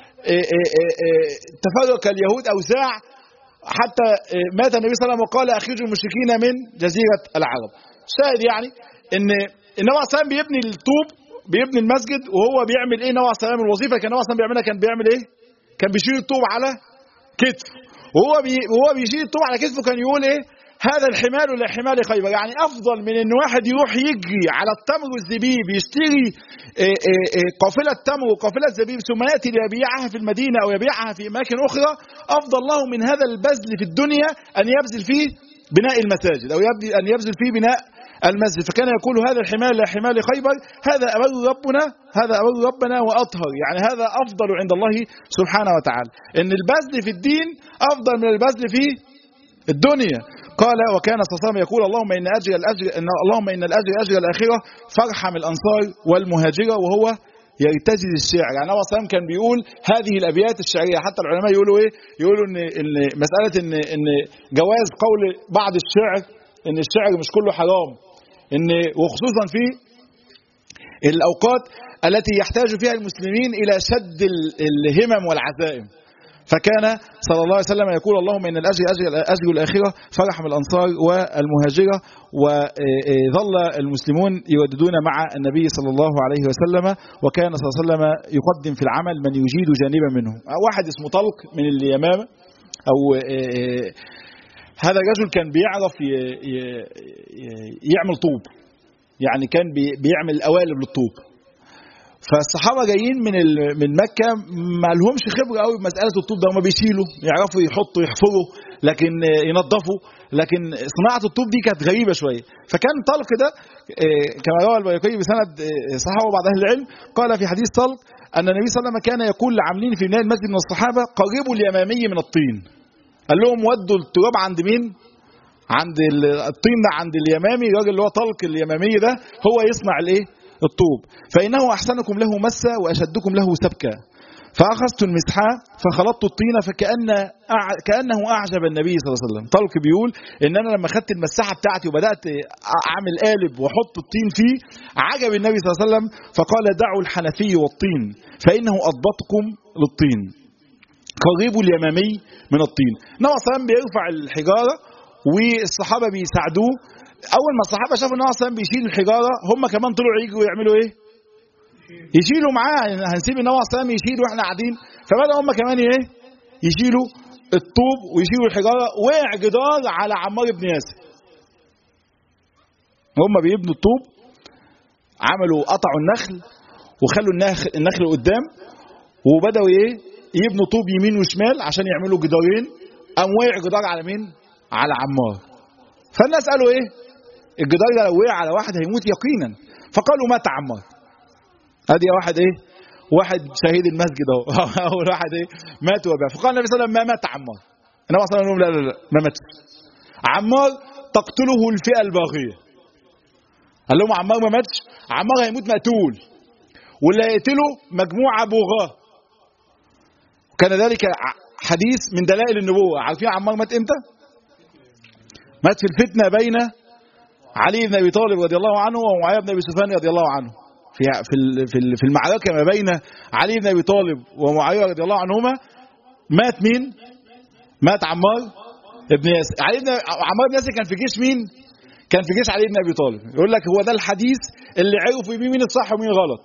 تفرق اليهود أوساع حتى مات النبي صلى الله عليه وسلم وقال أخرجوا المشركين من جزيرة العرب شاهد يعني ان النبي عليه الصلاه بيبني الطوب بيبني المسجد وهو بيعمل ايه النبي عليه الصلاه الوظيفه كان النبي عليه بيعملها كان بيعمل ايه كان بيشيل الطوب على كتفه وهو بي وهو بيشيل الطوب على كتفه كان يقول ايه هذا الحمال ولا حمال خيبر يعني افضل من ان واحد يروح يجري على التمر والزبيب يشتري قافله تمر وقافله زبيب ثم ياتي ليبيعها في المدينه او يبيعها في اماكن اخرى افضل له من هذا البذل في الدنيا ان يبذل فيه بناء المساجد او ان يبذل فيه بناء المسجد فكان يقول هذا الحمال لا حمال خيبر هذا أبر ربنا هذا أبر ربنا وأطهر يعني هذا أفضل عند الله سبحانه وتعالى إن البذل في الدين أفضل من البذل في الدنيا قال وكان صلى الله عليه وسلم يقول اللهم ان اجر الاجر ان اللهم ان الاجر اجر الاخره فارحم الانصار والمهاجره وهو يرتجز الشعر يعني هو صلى كان بيقول هذه الابيات الشعريه حتى العلماء يقولوا ايه يقولوا ان ان مساله ان ان جواز قول بعض الشعر ان الشعر مش كله حرام ان وخصوصا في الاوقات التي يحتاج فيها المسلمين الى شد الهمم والعزائم فكان صلى الله عليه وسلم يقول اللهم ان الاجر اجر اجر الاخره فرحم الانصار والمهاجره وظل المسلمون يوددون مع النبي صلى الله عليه وسلم وكان صلى الله عليه وسلم يقدم في العمل من يجيد جانبا منه واحد اسمه طلق من اليمامه او هذا الرجل كان بيعرف يعمل طوب يعني كان بيعمل قوالب للطوب فالصحابه جايين من من مكه ما لهمش خبره قوي بمساله الطوب ده هم بيشيلوا يعرفوا يحطوا يحفروا لكن ينظفوا لكن صناعه الطوب دي كانت غريبه شويه فكان طلق ده كما روى البيقي بسند صحابه بعض اهل العلم قال في حديث طلق ان النبي صلى الله عليه وسلم كان يقول لعاملين في بناء المسجد من الصحابه قربوا اليمامي من الطين قال لهم ودوا التراب عند مين عند الطين ده عند اليمامي الراجل اللي هو طلق اليمامي ده هو يصنع الايه الطوب فإنه أحسنكم له مسة وأشدكم له سبكة فأخذت المسحة فخلطت الطين فكأن أع... كأنه أعجب النبي صلى الله عليه وسلم طلق بيقول إن أنا لما خدت المساحة بتاعتي وبدأت أعمل قالب وأحط الطين فيه عجب النبي صلى الله عليه وسلم فقال دعوا الحنفي والطين فإنه أضبطكم للطين قريب اليمامي من الطين النبي صلى الله عليه وسلم بيرفع الحجارة والصحابة بيساعدوه أول ما الصحابة شافوا النبي صلى الله عليه وسلم بيشيل الحجارة هم كمان طلعوا يجوا يعملوا إيه؟ يشيلوا معاه هنسيب النبي صلى الله عليه وسلم يشيل واحنا قاعدين فبدأ هم كمان ايه يشيلوا الطوب ويشيلوا الحجاره وقع جدار على عمار بن ياسر هم بيبنوا الطوب عملوا قطعوا النخل وخلوا النخل, النخل قدام وبدأوا ايه يبنوا طوب يمين وشمال عشان يعملوا جدارين قام وقع جدار على مين على عمار فالناس قالوا ايه الجدار ده لو وقع على واحد هيموت يقينا فقالوا مات عمار ادي واحد ايه واحد شهيد المسجد اهو اول واحد ايه مات وباع فقال النبي صلى الله عليه وسلم ما مات عمار النبي صلى الله عليه وسلم لا لا لا ما ماتش عمار تقتله الفئه الباغيه قال لهم عمار ما ماتش عمار هيموت مقتول واللي هيقتله مجموعه بغاه وكان ذلك حديث من دلائل النبوه عارفين عمار مات امتى مات في الفتنه بين علي بن ابي طالب رضي الله عنه ومعاويه بن ابي سفيان رضي الله عنه في في في المعركه ما بين علي بن ابي طالب ومعاويه رضي الله عنهما مات مين؟ مات عمار ابن ياسر علي بن عمار بن ياسر كان في جيش مين؟ كان في جيش علي بن ابي طالب يقول لك هو ده الحديث اللي عرفوا بيه مين الصح ومين غلط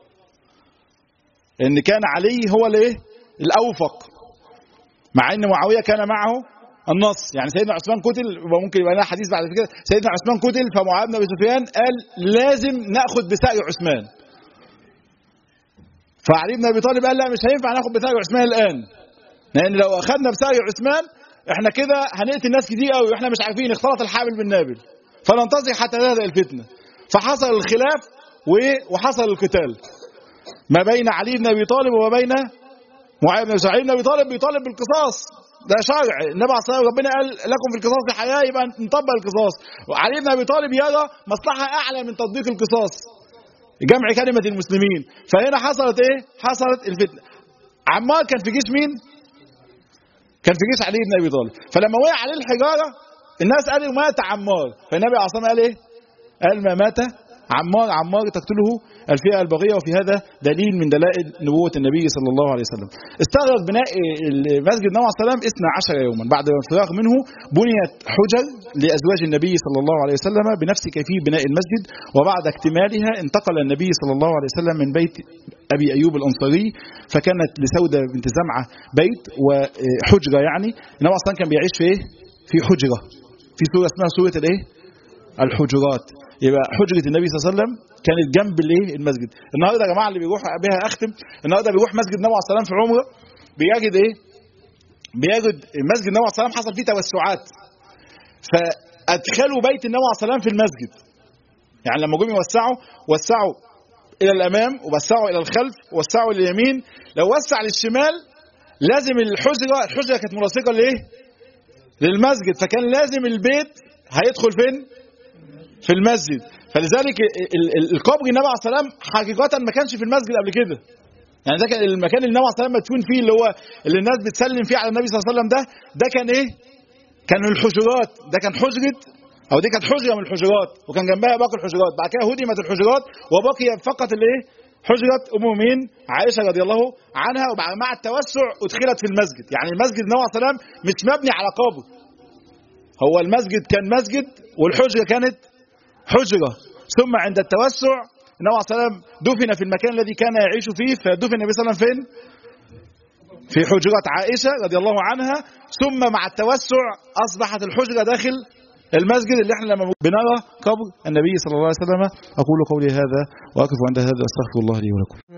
ان كان علي هو الايه؟ الاوفق مع ان معاويه كان معه النص يعني سيدنا عثمان قتل ممكن يبقى لنا حديث بعد كده سيدنا عثمان قتل فمعاويه بن ابي سفيان قال لازم ناخذ بسعي عثمان فعلي بن ابي طالب قال لا مش هينفع ناخد بسعي عثمان الان لان لو اخذنا بسعي عثمان احنا كده هنقتل ناس كتير قوي واحنا مش عارفين اختلط الحابل بالنابل فننتظر حتى تهدأ الفتنه فحصل الخلاف وحصل القتال ما بين علي بن ابي طالب وما بين معاويه بن علي بن ابي طالب بيطالب بالقصاص ده شرع النبي عليه الصلاه ربنا قال لكم في القصاص حياه يبقى نطبق القصاص وعلي بن ابي طالب يرى مصلحه اعلى من تطبيق القصاص جمع كلمه المسلمين فهنا حصلت ايه حصلت الفتنه عمار كان في جيش مين كان في جيش علي بن ابي طالب فلما وقع عليه الحجاره الناس قالوا مات عمار فالنبي عليه الصلاه قال ايه قال ما مات عمار عمار تقتله الفئة البغية وفي هذا دليل من دلائل نبوة النبي صلى الله عليه وسلم استغرق بناء مسجد النبي عليه السلام 12 يوما بعد الفراغ منه بنيت حجر لأزواج النبي صلى الله عليه وسلم بنفس كيفية بناء المسجد وبعد اكتمالها انتقل النبي صلى الله عليه وسلم من بيت أبي أيوب الأنصاري فكانت لسودة بنت زمعة بيت وحجرة يعني النبي عليه كان بيعيش في ايه؟ في حجرة في سورة اسمها سورة الايه؟ الحجرات يبقى حجرة النبي صلى الله عليه وسلم كانت جنب الايه المسجد النهارده يا جماعه اللي بيروح بها اختم النهارده بيروح مسجد النبي عليه السلام في عمره بيجد ايه بيجد مسجد النبي عليه السلام حصل فيه توسعات فادخلوا بيت النبي عليه السلام في المسجد يعني لما جم يوسعوا وسعوا الى الامام ووسعوا الى الخلف ووسعوا الى اليمين لو وسع للشمال لازم الحجره الحجره كانت ملاصقه لايه للمسجد فكان لازم البيت هيدخل فين في المسجد فلذلك القبر النبي عليه السلام حقيقة ما كانش في المسجد قبل كده يعني ده كان المكان اللي النبي عليه السلام مدفون فيه اللي هو اللي الناس بتسلم فيه على النبي صلى الله عليه وسلم ده ده كان ايه؟ كان الحجرات ده كان حجرة او دي كانت حجرة من الحجرات وكان جنبها باقي الحجرات بعد كده هدمت الحجرات وبقي فقط الايه؟ حجرة ام مين عائشة رضي الله عنها وبعد مع التوسع ادخلت في المسجد يعني المسجد النبي عليه السلام مش مبني على قبر هو المسجد كان مسجد والحجرة كانت حجرة ثم عند التوسع النبي عليه السلام دفن في المكان الذي كان يعيش فيه فدفن النبي صلى الله عليه وسلم فين؟ في حجرة عائشة رضي الله عنها ثم مع التوسع أصبحت الحجرة داخل المسجد اللي احنا لما بنرى قبر النبي صلى الله عليه وسلم أقول قولي هذا وأقف عند هذا أستغفر الله لي ولكم